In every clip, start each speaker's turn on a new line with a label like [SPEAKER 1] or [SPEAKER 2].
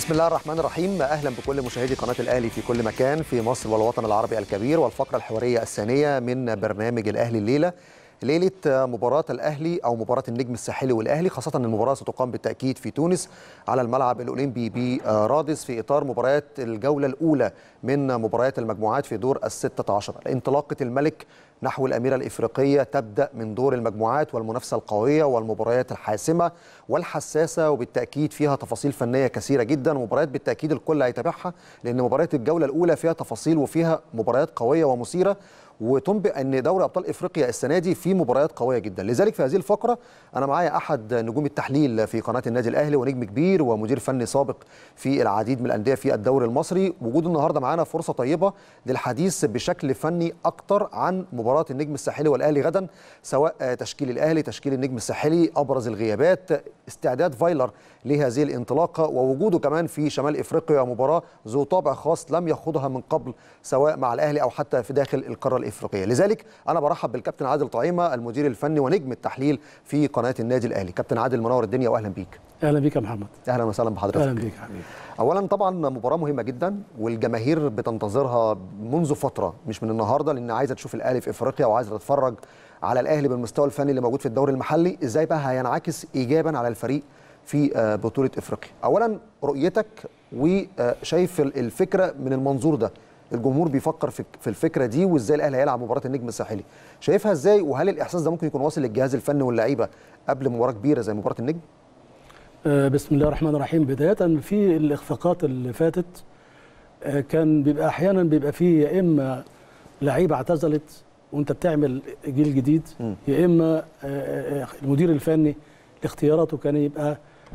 [SPEAKER 1] بسم الله الرحمن الرحيم اهلا بكل مشاهدي قناه الاهلي في كل مكان في مصر والوطن العربي الكبير والفقره الحواريه الثانيه من برنامج الاهلي الليله ليله مباراه الاهلي او مباراه النجم الساحلي والاهلي خاصه ان المباراه ستقام بالتاكيد في تونس على الملعب الاولمبي برادس في اطار مباريات الجوله الاولى من مباريات المجموعات في دور الستة عشر انطلاقه الملك نحو الأميرة الإفريقية تبدأ من دور المجموعات والمنافسة القوية والمباريات الحاسمة والحساسة وبالتأكيد فيها تفاصيل فنية كثيرة جدا ومباريات بالتأكيد الكل هيتابعها لأن مباريات الجولة الأولى فيها تفاصيل وفيها مباريات قوية ومثيرة وتنبئ ان دوري ابطال افريقيا السنه دي في مباريات قويه جدا لذلك في هذه الفقره انا معايا احد نجوم التحليل في قناه النادي الاهلي ونجم كبير ومدير فني سابق في العديد من الانديه في الدوري المصري وجوده النهارده معانا فرصه طيبه للحديث بشكل فني اكتر عن مباراه النجم الساحلي والاهلي غدا سواء تشكيل الاهلي تشكيل النجم الساحلي ابرز الغيابات استعداد فايلر لهذه الانطلاقه ووجوده كمان في شمال افريقيا مباراه ذو طابع خاص لم يخوضها من قبل سواء مع الاهلي او حتى في داخل القاره الافريقيه لذلك انا برحب بالكابتن عادل طعيمه المدير الفني ونجم التحليل في قناه النادي الاهلي كابتن عادل منور الدنيا واهلا بيك
[SPEAKER 2] اهلا بيك يا محمد
[SPEAKER 1] اهلا وسهلا بحضرتك
[SPEAKER 2] اهلا بيك يا حبيبي
[SPEAKER 1] اولا طبعا مباراه مهمه جدا والجماهير بتنتظرها منذ فتره مش من النهارده لان عايزه تشوف الاهلي في افريقيا وعايزه تتفرج على الاهلي بالمستوى الفني اللي موجود في الدوري المحلي ازاي بقى هينعكس ايجابا على الفريق في بطوله افريقيا اولا رؤيتك وشايف الفكره من المنظور ده الجمهور بيفكر في الفكره دي وازاي الاهلي هيلعب مباراه النجم الساحلي شايفها ازاي وهل الاحساس ده ممكن يكون واصل للجهاز الفني واللعيبه قبل مباراه كبيره زي مباراه النجم
[SPEAKER 2] آه بسم الله الرحمن الرحيم بدايه في الاخفاقات اللي فاتت آه كان بيبقى احيانا بيبقى فيه يا اما لعيبه اعتزلت وانت بتعمل جيل جديد م. يا اما آه المدير الفني اختياراته كان يبقى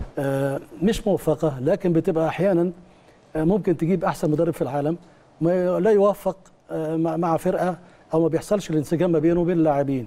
[SPEAKER 2] مش موفقه لكن بتبقى احيانا ممكن تجيب احسن مدرب في العالم ما لا يوفق مع فرقه او ما بيحصلش الانسجام ما بينه وبين اللاعبين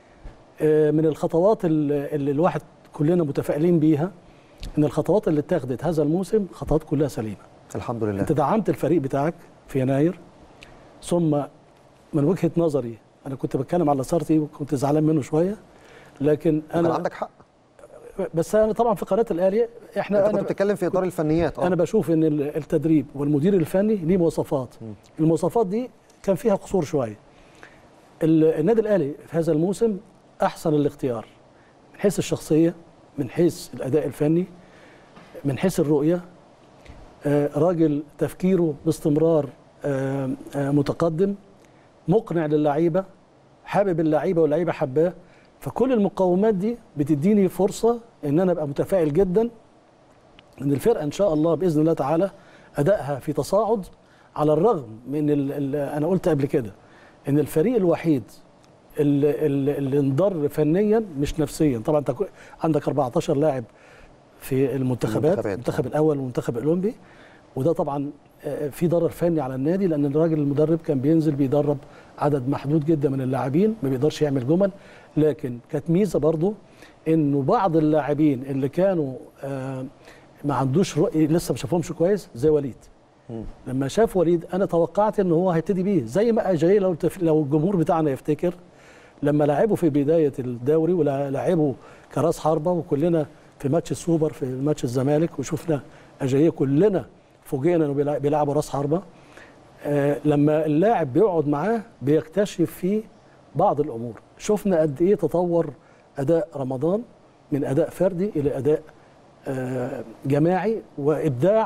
[SPEAKER 2] من الخطوات اللي الواحد كلنا متفائلين بيها ان الخطوات اللي اتخذت هذا الموسم خطوات كلها سليمه
[SPEAKER 1] الحمد لله
[SPEAKER 2] انت دعمت الفريق بتاعك في يناير ثم من وجهه نظري انا كنت بتكلم على لاسارتي وكنت زعلان منه شويه لكن انا
[SPEAKER 1] كان عندك حق
[SPEAKER 2] بس انا طبعا في قناه الاهلي احنا
[SPEAKER 1] انت
[SPEAKER 2] انا
[SPEAKER 1] كنت بتتكلم في اطار الفنيات
[SPEAKER 2] اه انا بشوف ان التدريب والمدير الفني ليه مواصفات م. المواصفات دي كان فيها قصور شويه النادي الاهلي في هذا الموسم احسن الاختيار من حيث الشخصيه من حيث الاداء الفني من حيث الرؤيه آه راجل تفكيره باستمرار آه آه متقدم مقنع للعيبه حابب اللعيبه واللعيبه حباه فكل المقومات دي بتديني فرصه ان انا ابقى متفائل جدا ان الفرقه ان شاء الله باذن الله تعالى ادائها في تصاعد على الرغم من ال ال انا قلت قبل كده ان الفريق الوحيد اللي, اللي انضر فنيا مش نفسيا طبعا انت عندك 14 لاعب في المنتخبات المنتخب الاول والمنتخب الاولمبي وده طبعا في ضرر فني على النادي لان الراجل المدرب كان بينزل بيدرب عدد محدود جدا من اللاعبين ما بيقدرش يعمل جمل لكن كانت ميزه برضو انه بعض اللاعبين اللي كانوا آه ما عندوش رؤيه لسه ما شافهمش كويس زي وليد م. لما شاف وليد انا توقعت ان هو هيبتدي بيه زي ما اجاي لو تف... لو الجمهور بتاعنا يفتكر لما لعبوا في بدايه الدوري ولعبوا كراس حربه وكلنا في ماتش السوبر في ماتش الزمالك وشفنا اجاي كلنا فوجئنا انه بيلعبوا راس حربه آه لما اللاعب بيقعد معاه بيكتشف فيه بعض الامور شفنا قد ايه تطور اداء رمضان من اداء فردي الى اداء آه جماعي وابداع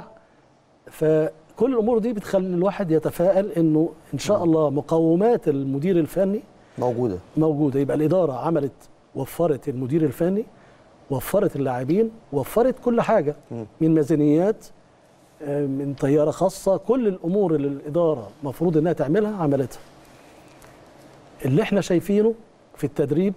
[SPEAKER 2] فكل الامور دي بتخلي الواحد يتفائل انه ان شاء الله مقومات المدير الفني
[SPEAKER 1] موجوده
[SPEAKER 2] موجوده يبقى الاداره عملت وفرت المدير الفني وفرت اللاعبين وفرت كل حاجه من ميزانيات من طياره خاصه كل الامور اللي الاداره المفروض انها تعملها عملتها اللي احنا شايفينه في التدريب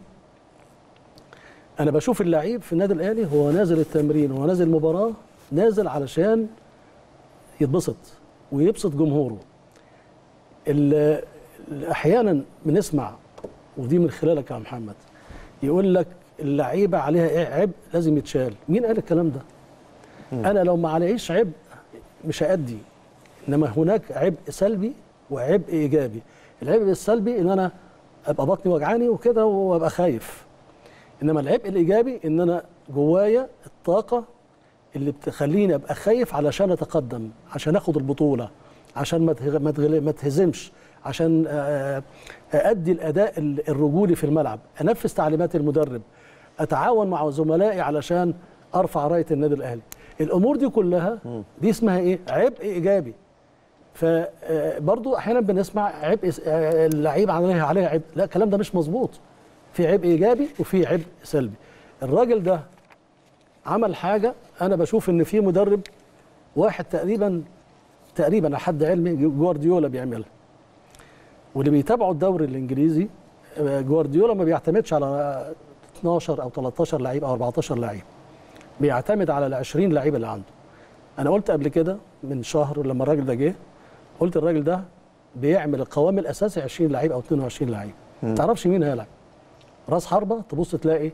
[SPEAKER 2] انا بشوف اللعيب في النادي الاهلي هو نازل التمرين هو نازل المباراه نازل علشان يتبسط ويبسط جمهوره اللي احيانا بنسمع ودي من خلالك يا محمد يقول لك اللعيبه عليها ايه عبء لازم يتشال مين قال الكلام ده م. انا لو ما عليش عبء مش هادي انما هناك عبء سلبي وعبء ايجابي العبء السلبي ان انا ابقى بطني وجعاني وكده وابقى خايف انما العبء الايجابي ان انا جوايا الطاقه اللي بتخليني ابقى خايف علشان اتقدم عشان اخد البطوله عشان ما تغ- ما تغل- ما تهزمش عشان آه، أأدي الأداء ال- الرجولي في الملعب أنفذ تعليمات المدرب أتعاون مع زملائي علشان أرفع راية النادي الأهلي الأمور دي كلها دي اسمها إيه؟ عبء إيجابي فبرضو أحيانا بنسمع عبء س- آه، اللعيب عليها عليها عبء لا الكلام ده مش مظبوط في عبء إيجابي وفي عبء سلبي الراجل ده عمل حاجة أنا بشوف إن في مدرب واحد تقريبا تقريبا على حد علمي جوارديولا بيعملها واللي بيتابعوا الدوري الانجليزي آه، جوارديولا ما بيعتمدش على 12 او 13 لعيب او 14 لعيب بيعتمد على ال 20 لعيب اللي عنده انا قلت قبل كده من شهر لما الراجل ده جه قلت الراجل ده بيعمل القوام الاساسي 20 لعيب او 22 لعيب ما تعرفش مين هيلعب راس حربه تبص تلاقي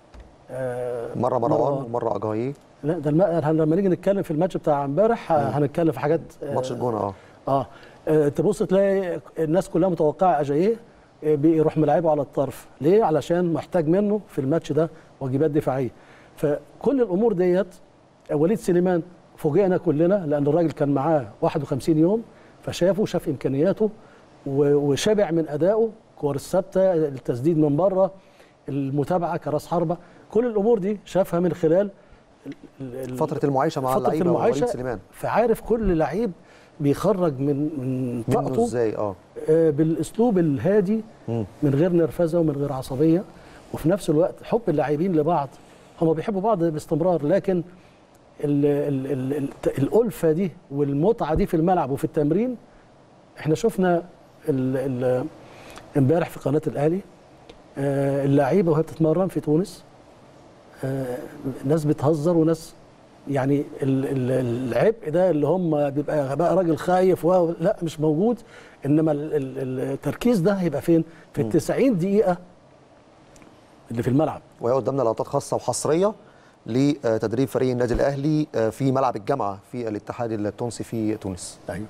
[SPEAKER 2] آه،
[SPEAKER 1] مره مروان ومره اجاييه
[SPEAKER 2] لا ده الم... لما نيجي نتكلم في الماتش بتاع امبارح ه- هنتكلم في حاجات آه،
[SPEAKER 1] ماتش الجونه اه
[SPEAKER 2] اه آه، تبص تلاقي الناس كلها متوقعه اجاييه آه، بيروح ملاعبه على الطرف ليه علشان محتاج منه في الماتش ده واجبات دفاعيه فكل الامور ديت آه، وليد سليمان فوجئنا كلنا لان الراجل كان معاه 51 يوم فشافه شاف امكانياته و- وشبع من ادائه كور الثابته التسديد من بره المتابعه كراس حربه كل الامور دي شافها من خلال ال- ال-
[SPEAKER 1] فتره المعايشه مع
[SPEAKER 2] فترة
[SPEAKER 1] اللعيبه ووليد
[SPEAKER 2] المعايشة
[SPEAKER 1] سليمان
[SPEAKER 2] فعارف كل لعيب بيخرج من من
[SPEAKER 1] منه
[SPEAKER 2] طاقته
[SPEAKER 1] ازاي اه
[SPEAKER 2] آه، بالاسلوب الهادي
[SPEAKER 1] مم.
[SPEAKER 2] من غير نرفزه ومن غير عصبيه وفي نفس الوقت حب اللاعبين لبعض هم بيحبوا بعض باستمرار لكن ال ال ال ال الالفه دي والمتعه دي في الملعب وفي التمرين احنا شفنا ال- ال- امبارح في قناه الاهلي آه، اللعيبه وهي بتتمرن في تونس آه، ناس بتهزر وناس يعني ال- ال- العبء ده اللي هم بيبقى بقى راجل خايف و لا مش موجود انما ال- ال- التركيز ده هيبقى فين؟ في ال 90 دقيقه اللي في الملعب
[SPEAKER 1] وهي قدامنا لقطات خاصه وحصريه لتدريب فريق النادي الاهلي آه، في ملعب الجامعه في الاتحاد التونسي في تونس
[SPEAKER 2] ايوه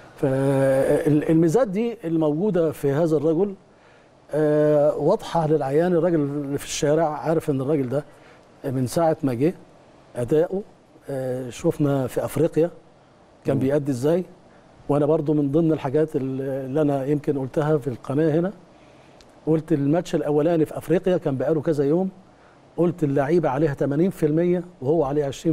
[SPEAKER 2] فالميزات دي الموجوده في هذا الرجل آه، واضحه للعيان الراجل اللي في الشارع عارف ان الراجل ده من ساعه ما جه اداؤه آه، شفنا في افريقيا كان بيأدي ازاي وانا برضو من ضمن الحاجات اللي انا يمكن قلتها في القناه هنا قلت الماتش الاولاني في افريقيا كان بقاله كذا يوم قلت اللعيبه عليها 80% وهو عليه 20%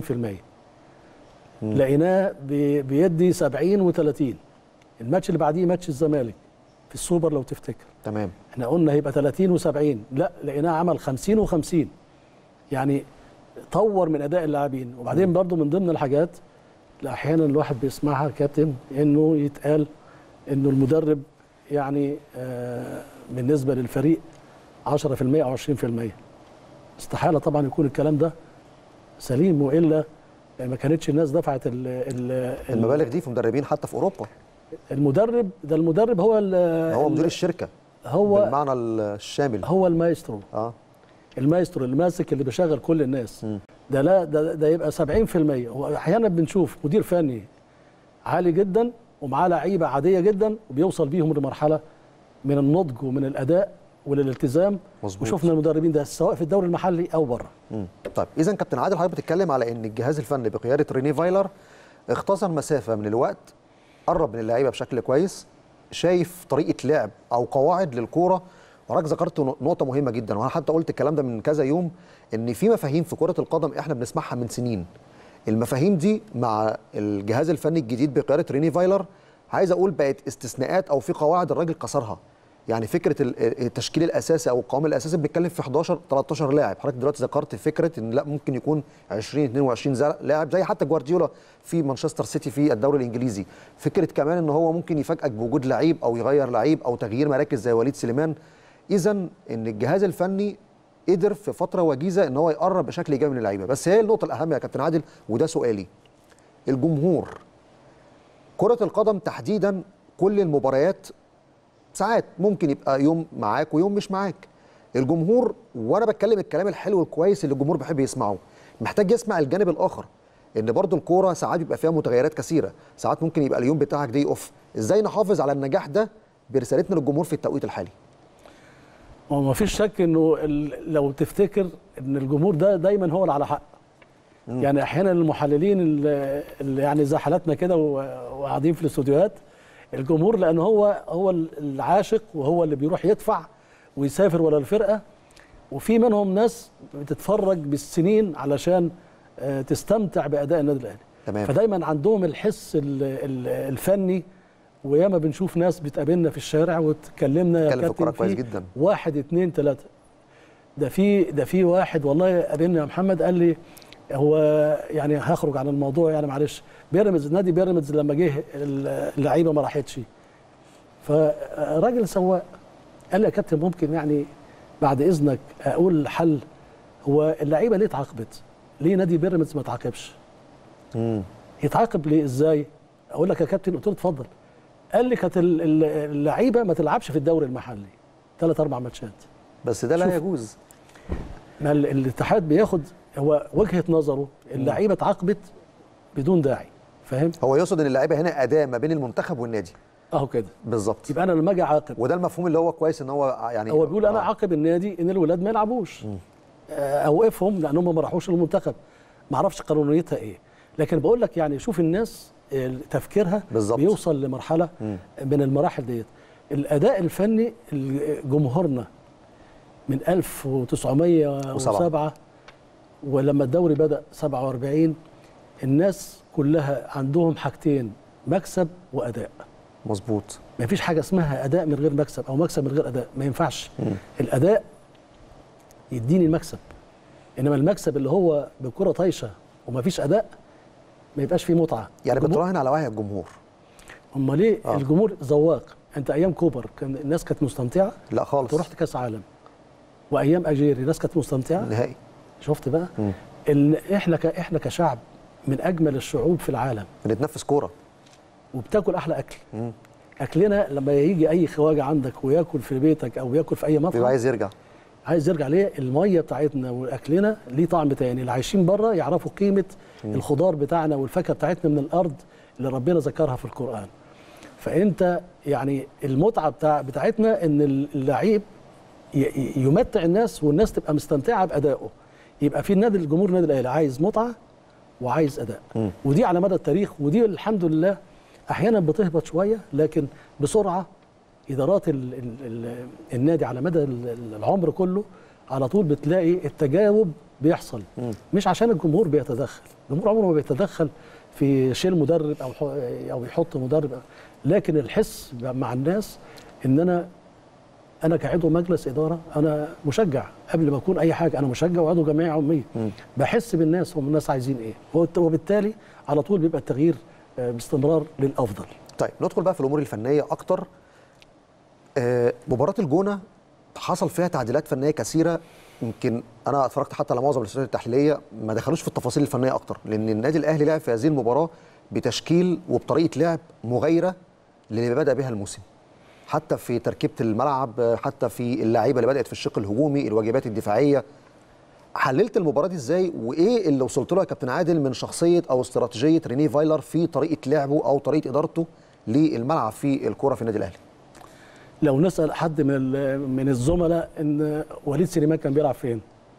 [SPEAKER 2] لقيناه بي- بيدي 70 و30 الماتش اللي بعديه ماتش الزمالك في السوبر لو تفتكر
[SPEAKER 1] تمام
[SPEAKER 2] احنا قلنا هيبقى 30 و70 لا لقيناه عمل 50 و50 يعني طور من اداء اللاعبين وبعدين برضو من ضمن الحاجات اللي احيانا الواحد بيسمعها كابتن انه يتقال انه المدرب يعني آه بالنسبه للفريق 10% او 20% استحاله طبعا يكون الكلام ده سليم والا ما كانتش الناس دفعت ال ال
[SPEAKER 1] المبالغ دي في مدربين حتى في اوروبا
[SPEAKER 2] المدرب ده المدرب هو ال-
[SPEAKER 1] هو
[SPEAKER 2] ال-
[SPEAKER 1] مدير الشركه
[SPEAKER 2] هو
[SPEAKER 1] بالمعنى الشامل
[SPEAKER 2] هو المايسترو
[SPEAKER 1] اه
[SPEAKER 2] المايسترو اللي ماسك اللي بيشغل كل الناس
[SPEAKER 1] مم.
[SPEAKER 2] ده لا ده, ده يبقى 70% هو احيانا بنشوف مدير فني عالي جدا ومعاه لعيبه عاديه جدا وبيوصل بيهم لمرحله من النضج ومن الاداء وللالتزام
[SPEAKER 1] مظبوط.
[SPEAKER 2] وشفنا المدربين ده سواء في الدوري المحلي او بره
[SPEAKER 1] مم. طيب اذا كابتن عادل حضرتك بتتكلم على ان الجهاز الفني بقياده ريني فايلر اختصر مسافه من الوقت قرب من اللعيبه بشكل كويس شايف طريقه لعب او قواعد للكوره وحضرتك ذكرت نقطه مهمه جدا وانا حتى قلت الكلام ده من كذا يوم ان في مفاهيم في كره القدم احنا بنسمعها من سنين المفاهيم دي مع الجهاز الفني الجديد بقياده ريني فايلر عايز اقول بقت استثناءات او في قواعد الراجل كسرها يعني فكره ال- التشكيل الاساسي او القوام الاساسي بنتكلم في 11 13 لاعب حضرتك دلوقتي ذكرت فكره ان لا ممكن يكون 20 22 زا- لاعب زي حتى جوارديولا في مانشستر سيتي في الدوري الانجليزي فكره كمان ان هو ممكن يفاجئك بوجود لعيب او يغير لعيب او تغيير مراكز زي وليد سليمان اذا ان الجهاز الفني قدر في فتره وجيزه ان هو يقرب بشكل ايجابي من اللعيبه بس هي النقطه الاهم يا كابتن عادل وده سؤالي الجمهور كره القدم تحديدا كل المباريات ساعات ممكن يبقى يوم معاك ويوم مش معاك الجمهور وانا بتكلم الكلام الحلو الكويس اللي الجمهور بيحب يسمعه محتاج يسمع الجانب الاخر ان برضو الكوره ساعات بيبقى فيها متغيرات كثيره ساعات ممكن يبقى اليوم بتاعك دي اوف ازاي نحافظ على النجاح ده برسالتنا للجمهور في التوقيت الحالي
[SPEAKER 2] وما فيش شك انه ال- لو تفتكر ان الجمهور ده دايما هو اللي على حق يعني احيانا المحللين اللي اللي يعني زي حالاتنا كده و- وقاعدين في الاستوديوهات الجمهور لان هو هو العاشق وهو اللي بيروح يدفع ويسافر ورا الفرقه وفي منهم ناس بتتفرج بالسنين علشان آه، تستمتع باداء النادي الاهلي
[SPEAKER 1] تمام
[SPEAKER 2] فدايما عندهم الحس ال- ال- الفني وياما بنشوف ناس بتقابلنا في الشارع وتكلمنا يا
[SPEAKER 1] اتكلم في
[SPEAKER 2] كابتن
[SPEAKER 1] الكوره كويس
[SPEAKER 2] في
[SPEAKER 1] جدا
[SPEAKER 2] واحد اتنين تلاته ده في ده في واحد والله قابلني يا محمد قال لي هو يعني هخرج عن الموضوع يعني معلش بيراميدز نادي بيراميدز لما جه اللعيبه ما راحتش فراجل سواق قال لي يا كابتن ممكن يعني بعد اذنك اقول حل هو اللعيبه ليه اتعاقبت؟ ليه نادي بيراميدز ما اتعاقبش؟
[SPEAKER 1] مم.
[SPEAKER 2] يتعاقب ليه ازاي؟ اقول لك يا كابتن قلت له اتفضل قال لي كانت ال- ال- اللعيبه ما تلعبش في الدوري المحلي ثلاث اربع ماتشات
[SPEAKER 1] بس ده لا
[SPEAKER 2] شوف.
[SPEAKER 1] يجوز
[SPEAKER 2] ما ال- الاتحاد بياخد هو وجهه نظره اللعيبه اتعاقبت بدون داعي فاهم؟
[SPEAKER 1] هو يقصد ان اللعيبه هنا اداه ما بين المنتخب والنادي
[SPEAKER 2] اهو كده
[SPEAKER 1] بالظبط
[SPEAKER 2] يبقى انا لما اجي اعاقب
[SPEAKER 1] وده المفهوم اللي هو كويس ان هو يعني
[SPEAKER 2] هو بيقول انا
[SPEAKER 1] آه.
[SPEAKER 2] عاقب النادي ان الولاد ما يلعبوش آه، اوقفهم لانهم ما راحوش المنتخب ما اعرفش قانونيتها ايه لكن بقول لك يعني شوف الناس آه، تفكيرها
[SPEAKER 1] بالظبط.
[SPEAKER 2] بيوصل لمرحله
[SPEAKER 1] مم.
[SPEAKER 2] من المراحل ديت الاداء الفني ال- جمهورنا من 1907 ولما الدوري بدا 47 الناس كلها عندهم حاجتين مكسب واداء
[SPEAKER 1] مظبوط
[SPEAKER 2] ما فيش حاجه اسمها اداء من غير مكسب او مكسب من غير اداء ما ينفعش الاداء يديني المكسب انما المكسب اللي هو بكره طايشه وما فيش اداء ما يبقاش فيه متعه
[SPEAKER 1] يعني
[SPEAKER 2] الجمهور-
[SPEAKER 1] بتراهن على وعي الجمهور
[SPEAKER 2] امال ليه
[SPEAKER 1] آه.
[SPEAKER 2] آه. الجمهور ذواق انت ايام كوبر كان الناس كانت مستمتعه
[SPEAKER 1] لا خالص
[SPEAKER 2] انت رحت كاس عالم وايام اجيري الناس كانت مستمتعه
[SPEAKER 1] نهائي
[SPEAKER 2] شفت بقى
[SPEAKER 1] مم.
[SPEAKER 2] ال... احنا ك... احنا كشعب من اجمل الشعوب في العالم
[SPEAKER 1] بنتنفس كوره
[SPEAKER 2] وبتاكل احلى اكل
[SPEAKER 1] مم.
[SPEAKER 2] اكلنا لما يجي اي خواجه عندك وياكل في بيتك او ياكل في اي
[SPEAKER 1] بيبقى
[SPEAKER 2] مطعم
[SPEAKER 1] عايز يرجع
[SPEAKER 2] عايز يرجع ليه الميه بتاعتنا واكلنا ليه طعم تاني اللي عايشين بره يعرفوا قيمه الخضار بتاعنا والفاكهه بتاعتنا من الارض اللي ربنا ذكرها في القران فانت يعني المتعه بتاع بتاعتنا ان اللعيب ي- ي- يمتع الناس والناس تبقى مستمتعه بادائه يبقى في النادي الجمهور النادي الاهلي عايز متعه وعايز اداء
[SPEAKER 1] مم.
[SPEAKER 2] ودي على مدى التاريخ ودي الحمد لله احيانا بتهبط شويه لكن بسرعه ادارات ال ال ال النادي على مدى ال- ال- العمر كله على طول بتلاقي التجاوب بيحصل
[SPEAKER 1] مم.
[SPEAKER 2] مش عشان الجمهور بيتدخل الجمهور عمره ما بيتدخل في شيل مدرب او ح- او يحط مدرب لكن الحس مع الناس ان انا انا كعضو مجلس اداره انا مشجع قبل ما اكون اي حاجه انا مشجع وعضو جمعيه عموميه
[SPEAKER 1] مم.
[SPEAKER 2] بحس بالناس هم الناس عايزين ايه وبالت- وبالتالي على طول بيبقى التغيير آه، باستمرار للافضل
[SPEAKER 1] طيب ندخل بقى في الامور الفنيه اكتر آه، مباراه الجونه حصل فيها تعديلات فنيه كثيره يمكن انا اتفرجت حتى على معظم الاستوديوهات التحليليه ما دخلوش في التفاصيل الفنيه اكتر لان النادي الاهلي لعب في هذه المباراه بتشكيل وبطريقه لعب مغايره للي بدا بها الموسم حتى في تركيبه الملعب آه، حتى في اللعيبه اللي بدات في الشق الهجومي الواجبات الدفاعيه حللت المباراه دي ازاي وايه اللي وصلت له يا كابتن عادل من شخصيه او استراتيجيه ريني فايلر في طريقه لعبه او طريقه ادارته للملعب في الكوره في النادي الاهلي
[SPEAKER 2] لو نسال حد من ال- من الزملاء ان وليد سليمان كان بيلعب فين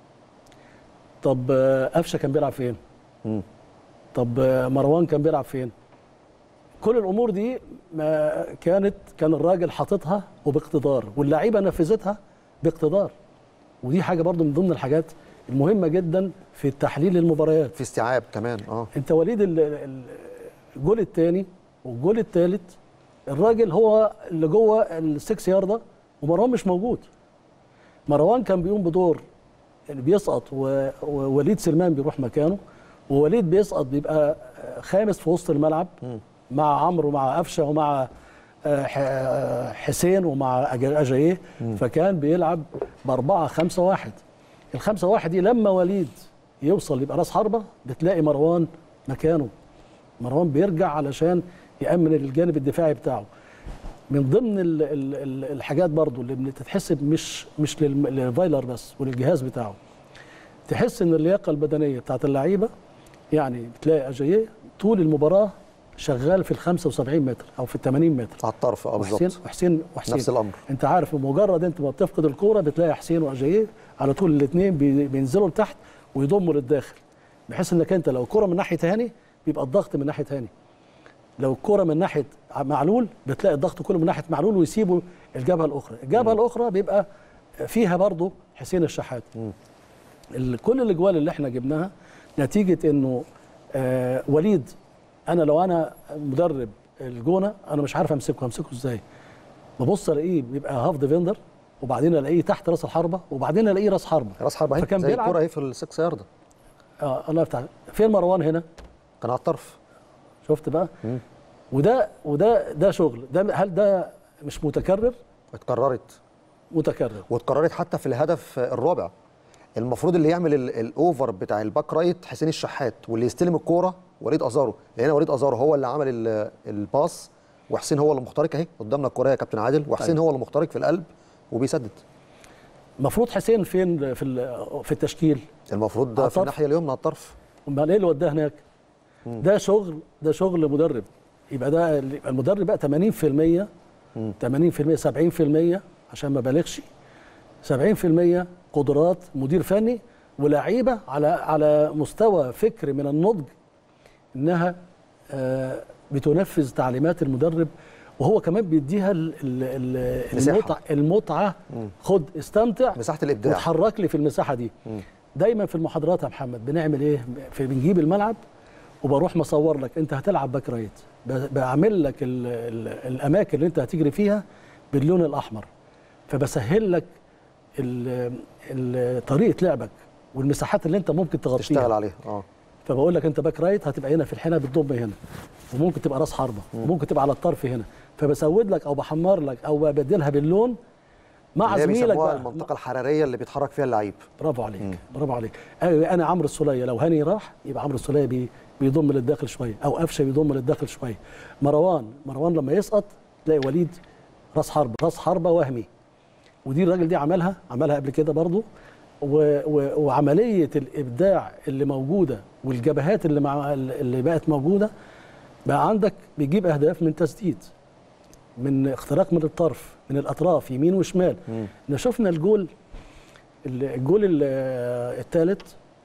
[SPEAKER 2] طب آه، قفشه كان بيلعب فين
[SPEAKER 1] مم.
[SPEAKER 2] طب آه، مروان كان بيلعب فين كل الامور دي ما كانت كان الراجل حاططها وباقتدار واللعيبه نفذتها باقتدار ودي حاجه برضو من ضمن الحاجات المهمه جدا في تحليل المباريات
[SPEAKER 1] في استيعاب كمان اه
[SPEAKER 2] انت وليد ال- ال- الجول الثاني والجول الثالث الراجل هو اللي جوه السكس ياردة ومروان مش موجود مروان كان بيقوم بدور اللي بيسقط و- ووليد سلمان بيروح مكانه ووليد بيسقط بيبقى خامس في وسط الملعب مع عمرو ومع قفشه ومع آه، ح- آه، حسين ومع أج- اجاييه فكان بيلعب باربعه خمسه واحد الخمسه واحد دي لما وليد يوصل يبقى راس حربه بتلاقي مروان مكانه مروان بيرجع علشان يامن الجانب الدفاعي بتاعه من ضمن ال ال ال الحاجات برضو اللي بتتحسب مش مش للم- للفايلر بس وللجهاز بتاعه تحس ان اللياقه البدنيه بتاعت اللعيبه يعني بتلاقي اجاييه طول المباراه شغال في ال 75 متر او في ال 80 متر
[SPEAKER 1] على الطرف اه
[SPEAKER 2] وحسين
[SPEAKER 1] بالظبط
[SPEAKER 2] وحسين وحسين
[SPEAKER 1] نفس الامر
[SPEAKER 2] انت عارف بمجرد انت ما بتفقد الكوره بتلاقي حسين واجاييه على طول الاثنين بينزلوا لتحت ويضموا للداخل بحيث انك انت لو الكره من ناحيه هاني بيبقى الضغط من ناحيه هاني لو الكره من ناحيه معلول بتلاقي الضغط كله من ناحيه معلول ويسيبوا الجبهه الاخرى الجبهه الاخرى بيبقى فيها برضه حسين الشحات ال- كل الاجوال اللي احنا جبناها نتيجه انه آه وليد انا لو انا مدرب الجونه انا مش عارف امسكه همسكه ازاي ببص الاقيه بيبقى هاف ديفندر وبعدين الاقيه تحت راس الحربه وبعدين الاقيه راس حربه
[SPEAKER 1] راس حربه اهي
[SPEAKER 2] فكان
[SPEAKER 1] زي
[SPEAKER 2] بيلعب-
[SPEAKER 1] الكوره اهي في السكس يارد
[SPEAKER 2] اه الله يفتح عليك. فين مروان هنا
[SPEAKER 1] كان على الطرف
[SPEAKER 2] شفت بقى وده وده ده شغل ده هل ده مش متكرر
[SPEAKER 1] اتكررت
[SPEAKER 2] متكرر
[SPEAKER 1] واتكررت حتى في الهدف الرابع المفروض اللي يعمل ال- الاوفر بتاع الباك رايت حسين الشحات واللي يستلم الكوره وليد ازارو لان وليد ازارو هو اللي عمل ال- الباس وحسين هو اللي مخترق اهي قدامنا الكوره يا كابتن عادل وحسين
[SPEAKER 2] أيوة.
[SPEAKER 1] هو اللي مخترق في القلب وبيسدد
[SPEAKER 2] المفروض حسين فين في ال- في التشكيل
[SPEAKER 1] المفروض
[SPEAKER 2] على
[SPEAKER 1] ده في
[SPEAKER 2] الطرف.
[SPEAKER 1] الناحيه اليمنى على الطرف
[SPEAKER 2] امال ايه اللي وداه هناك ده شغل ده شغل مدرب يبقى ده يبقى المدرب بقى 80% 80% 70% عشان ما بالغش 70% قدرات مدير فني ولاعيبه على على مستوى فكر من النضج انها آه، بتنفذ تعليمات المدرب وهو كمان بيديها ال- ال- ال-
[SPEAKER 1] مساحة.
[SPEAKER 2] المتعه المتعه خد استمتع
[SPEAKER 1] مساحه الابداع
[SPEAKER 2] وتحرك لي في المساحه دي دايما في المحاضرات يا محمد بنعمل ايه في بنجيب الملعب وبروح مصور لك انت هتلعب باك رايت ب- بعمل لك ال ال الاماكن اللي انت هتجري فيها باللون الاحمر فبسهل لك ال- ال- طريقه لعبك والمساحات اللي انت ممكن
[SPEAKER 1] تشتغل
[SPEAKER 2] تغطيها
[SPEAKER 1] عليها اه
[SPEAKER 2] فبقول لك انت باك رايت هتبقى هنا في الحنه بتضم هنا وممكن تبقى راس حربه وممكن تبقى على الطرف هنا فبسود لك او بحمر لك او ببدلها باللون مع
[SPEAKER 1] اللي هي
[SPEAKER 2] زميلك
[SPEAKER 1] بيسموها
[SPEAKER 2] بقى
[SPEAKER 1] المنطقه الحراريه اللي بيتحرك فيها اللعيب
[SPEAKER 2] برافو عليك برافو عليك انا أنا عمرو السوليه لو هاني راح يبقى عمرو السوليه بي بيضم للداخل شويه او قفشه بيضم للداخل شويه مروان مروان لما يسقط تلاقي وليد راس حربه راس حربه وهمي ودي الراجل دي عملها عملها قبل كده برضو و و وعمليه الابداع اللي موجوده والجبهات اللي مع اللي بقت موجوده بقى عندك بيجيب اهداف من تسديد من اختراق من الطرف من الاطراف يمين وشمال احنا شفنا الجول الجول الثالث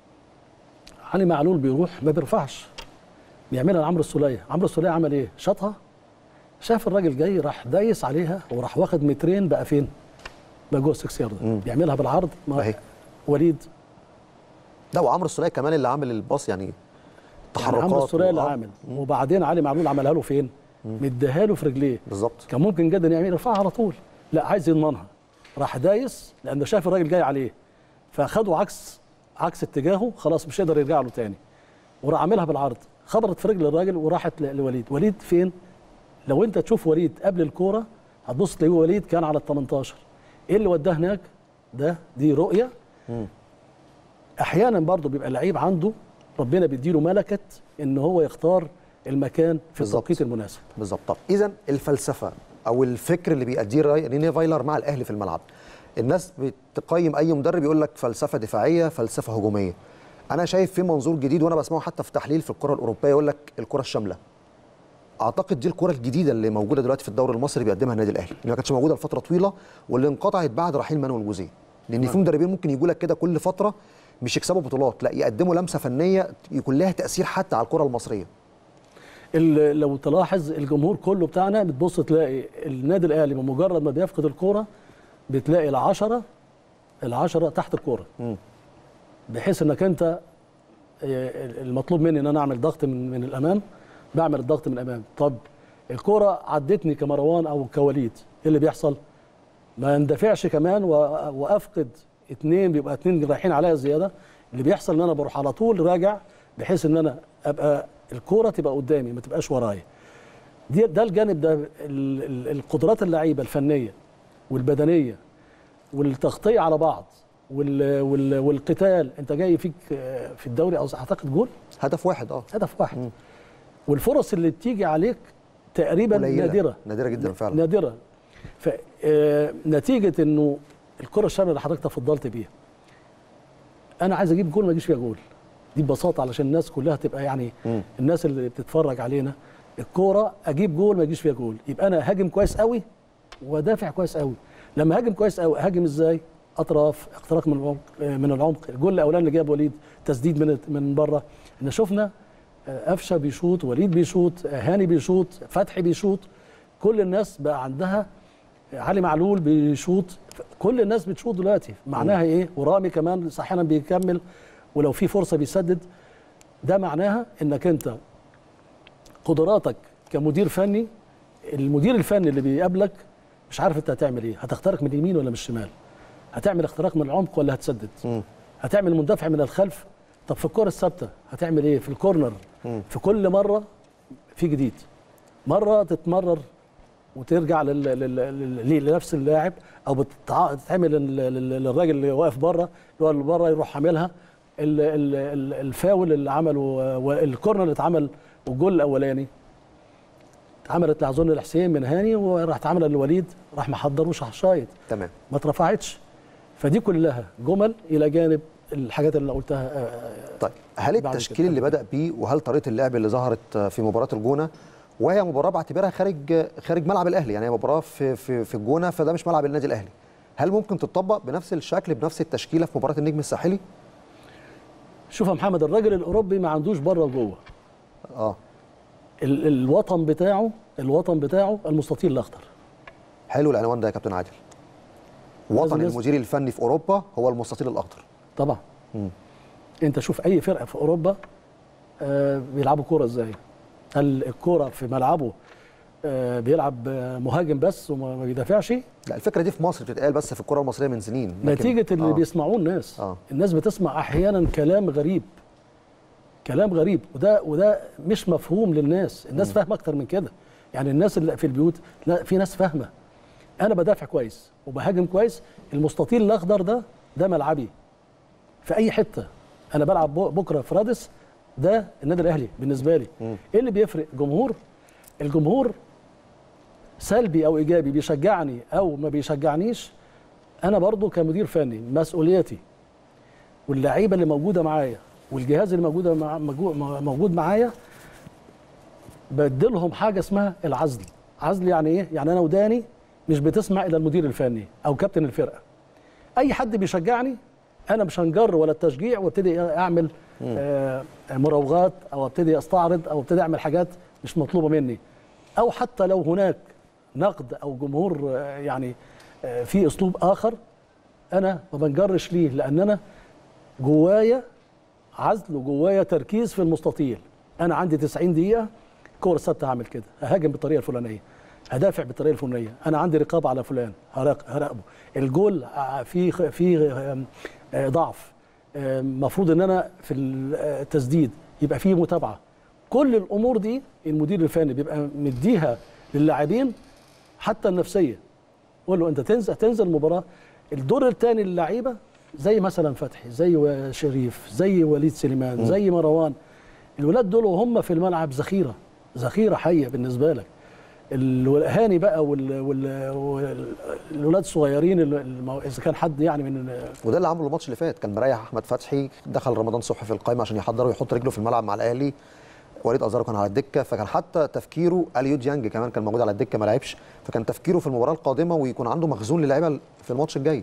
[SPEAKER 2] علي معلول بيروح ما بيرفعش بيعملها لعمرو السوليه عمرو السوليه عمل ايه شاطها شاف الراجل جاي راح دايس عليها وراح واخد مترين بقى فين بقى جوه السكس يارد بيعملها بالعرض ما
[SPEAKER 1] أهي.
[SPEAKER 2] وليد
[SPEAKER 1] لا وعمرو السوليه كمان اللي عامل الباص يعني
[SPEAKER 2] يعني
[SPEAKER 1] تحركات
[SPEAKER 2] عمرو السوليه اللي
[SPEAKER 1] وآه.
[SPEAKER 2] عامل وبعدين علي معلول عملها له فين مديها له في رجليه
[SPEAKER 1] بالظبط
[SPEAKER 2] كان ممكن جدا يعمل يرفعها على طول لا عايز يضمنها راح دايس لانه شاف الراجل جاي عليه فاخده عكس عكس اتجاهه خلاص مش هيقدر يرجع له تاني وراح عاملها بالعرض خبرت في رجل الراجل وراحت ل- لوليد وليد فين لو انت تشوف وليد قبل الكوره هتبص تلاقيه وليد كان على ال 18 ايه اللي وداه هناك ده دي رؤيه احيانا برضه بيبقى لعيب عنده ربنا بيديله ملكه ان هو يختار المكان في
[SPEAKER 1] بالظبط.
[SPEAKER 2] التوقيت المناسب
[SPEAKER 1] بالظبط طب اذا الفلسفه او الفكر اللي بيأديه راي- ريني فايلر مع الاهلي في الملعب الناس بتقيم اي مدرب يقول لك فلسفه دفاعيه فلسفه هجوميه انا شايف في منظور جديد وانا بسمعه حتى في تحليل في الكره الاوروبيه يقول لك الكره الشامله اعتقد دي الكره الجديده اللي موجوده دلوقتي في الدوري المصري بيقدمها النادي الاهلي اللي ما كانتش موجوده لفتره طويله واللي انقطعت بعد رحيل مانويل جوزيه لان في مدربين ممكن يجوا لك كده كل فتره مش يكسبوا بطولات لا يقدموا لمسه فنيه يكون لها تاثير حتى على الكره المصريه
[SPEAKER 2] ال- لو تلاحظ الجمهور كله بتاعنا بتبص تلاقي النادي الاهلي بمجرد ما بيفقد الكوره بتلاقي العشرة العشرة تحت الكوره بحيث انك انت آه، المطلوب مني ان انا اعمل ضغط من من الامام بعمل الضغط من الامام طب الكوره عدتني كمروان او كوليد ايه اللي بيحصل ما اندفعش كمان و- وافقد اتنين بيبقى اتنين رايحين عليا زياده اللي بيحصل ان انا بروح على طول راجع بحيث ان انا ابقى الكوره تبقى قدامي ما تبقاش ورايا دي ده الجانب ده ال- ال- القدرات اللعيبه الفنيه والبدنيه والتغطيه على بعض وال وال والقتال انت جاي فيك آه، في الدوري او اعتقد جول
[SPEAKER 1] هدف واحد اه
[SPEAKER 2] هدف واحد والفرص اللي بتيجي عليك تقريبا
[SPEAKER 1] قليلة.
[SPEAKER 2] نادره
[SPEAKER 1] نادرة جدا فعلا.
[SPEAKER 2] نادره فنتيجه انه الكره الشامله اللي حضرتك تفضلت بيها انا عايز اجيب جول ما اجيش فيها جول دي ببساطه علشان الناس كلها تبقى يعني
[SPEAKER 1] مم.
[SPEAKER 2] الناس اللي بتتفرج علينا الكوره اجيب جول ما يجيش فيها جول يبقى انا هاجم كويس قوي وادافع كويس قوي لما هاجم كويس قوي هاجم ازاي اطراف اختراق من العمق من العمق الجول الاولاني اللي جاب وليد تسديد من من بره ان شفنا آه، قفشه بيشوط وليد بيشوط آه، هاني بيشوط فتحي بيشوط كل الناس بقى عندها علي معلول بيشوط كل الناس بتشوط دلوقتي معناها ايه ورامي كمان احيانا بيكمل ولو في فرصه بيسدد ده معناها انك انت قدراتك كمدير فني المدير الفني اللي بيقابلك مش عارف انت هتعمل ايه هتخترق من اليمين ولا من الشمال هتعمل اختراق من العمق ولا هتسدد
[SPEAKER 1] مم.
[SPEAKER 2] هتعمل مندفع من الخلف طب في الكره الثابته هتعمل ايه في الكورنر
[SPEAKER 1] مم.
[SPEAKER 2] في كل مره في جديد مره تتمرر وترجع لل... لل... لل... لنفس اللاعب او بتتع- بتتعمل لل- لل- للراجل اللي واقف بره اللي هو اللي بره يروح عاملها ال... ال... ال- الفاول اللي عمله والكورنر اللي اتعمل والجول الاولاني اتعملت لاظن لحسين من هاني وراح اتعمل للوليد راح محضر وشح شايط
[SPEAKER 1] تمام
[SPEAKER 2] ما اترفعتش فدي كلها جمل الى جانب الحاجات اللي قلتها آه، آه،
[SPEAKER 1] طيب هل
[SPEAKER 2] بعد
[SPEAKER 1] التشكيل
[SPEAKER 2] كده.
[SPEAKER 1] اللي بدأ بيه وهل طريقة اللعب اللي ظهرت في مباراة الجونة وهي مباراة بعتبرها خارج خارج ملعب الأهلي يعني هي مباراة في في في الجونة فده مش ملعب النادي الأهلي هل ممكن تطبق بنفس الشكل بنفس التشكيلة في مباراة النجم الساحلي؟
[SPEAKER 2] شوف يا محمد الراجل الاوروبي ما عندوش بره وجوه
[SPEAKER 1] اه
[SPEAKER 2] ال- الوطن بتاعه الوطن بتاعه المستطيل الاخضر
[SPEAKER 1] حلو العنوان ده يا كابتن عادل وطن
[SPEAKER 2] لازم
[SPEAKER 1] المدير الفني في أوروبا هو المستطيل الأخضر
[SPEAKER 2] طبعا
[SPEAKER 1] مم.
[SPEAKER 2] انت شوف اي فرقه في اوروبا آه بيلعبوا كوره ازاي هل الكوره في ملعبه آه بيلعب آه، مهاجم بس وما ما بيدافعش
[SPEAKER 1] لا الفكرة دي في مصر بتتقال بس في الكرة المصرية من سنين لكن-
[SPEAKER 2] نتيجه اللي
[SPEAKER 1] آه.
[SPEAKER 2] بيسمعوه الناس
[SPEAKER 1] آه.
[SPEAKER 2] الناس بتسمع احيانا كلام غريب كلام غريب وده وده مش مفهوم للناس الناس فاهمه اكتر من كده يعني الناس اللي في البيوت لا في ناس فاهمه انا بدافع كويس وبهاجم كويس المستطيل الاخضر ده ده ملعبي في اي حته انا بلعب بو- بكره في رادس ده النادي الاهلي بالنسبه لي
[SPEAKER 1] مم.
[SPEAKER 2] ايه اللي بيفرق جمهور الجمهور سلبي او ايجابي بيشجعني او ما بيشجعنيش انا برضو كمدير فني مسؤوليتي واللعيبه اللي موجوده معايا والجهاز اللي موجوده مع موجو- موجود معايا بديلهم حاجه اسمها العزل عزل يعني ايه يعني انا وداني مش بتسمع الى المدير الفني او كابتن الفرقه اي حد بيشجعني انا مش هنجر ولا التشجيع وابتدي اعمل آه مراوغات او ابتدي استعرض او ابتدي اعمل حاجات مش مطلوبه مني او حتى لو هناك نقد او جمهور آه يعني آه في اسلوب اخر انا ما بنجرش ليه لان انا جوايا عزل وجوايا تركيز في المستطيل انا عندي 90 دقيقه كوره ثابته هعمل كده ههاجم بالطريقه الفلانيه هدافع بالطريقه الفلانيه انا عندي رقابه على فلان هراق- هراقبه الجول ع- في في آم، آه، ضعف المفروض ان انا في التسديد يبقى في متابعه كل الامور دي المدير الفني بيبقى مديها للاعبين حتى النفسيه قول له انت تنزل تنزل المباراه الدور الثاني للعيبه زي مثلا فتحي زي شريف زي وليد سليمان زي مروان الولاد دول وهم في الملعب ذخيره ذخيره حيه بالنسبه لك الهاني بقى وال- وال- وال- والولاد الصغيرين اللي- المو- اذا كان حد يعني من
[SPEAKER 1] وده اللي عمله الماتش اللي فات كان مريح احمد فتحي دخل رمضان صبحي في القائمه عشان يحضر ويحط رجله في الملعب مع الاهلي وليد ازارو كان على الدكه فكان حتى تفكيره اليو ديانج كمان كان موجود على الدكه ما لعبش فكان تفكيره في المباراه القادمه ويكون عنده مخزون للعيبه في الماتش الجاي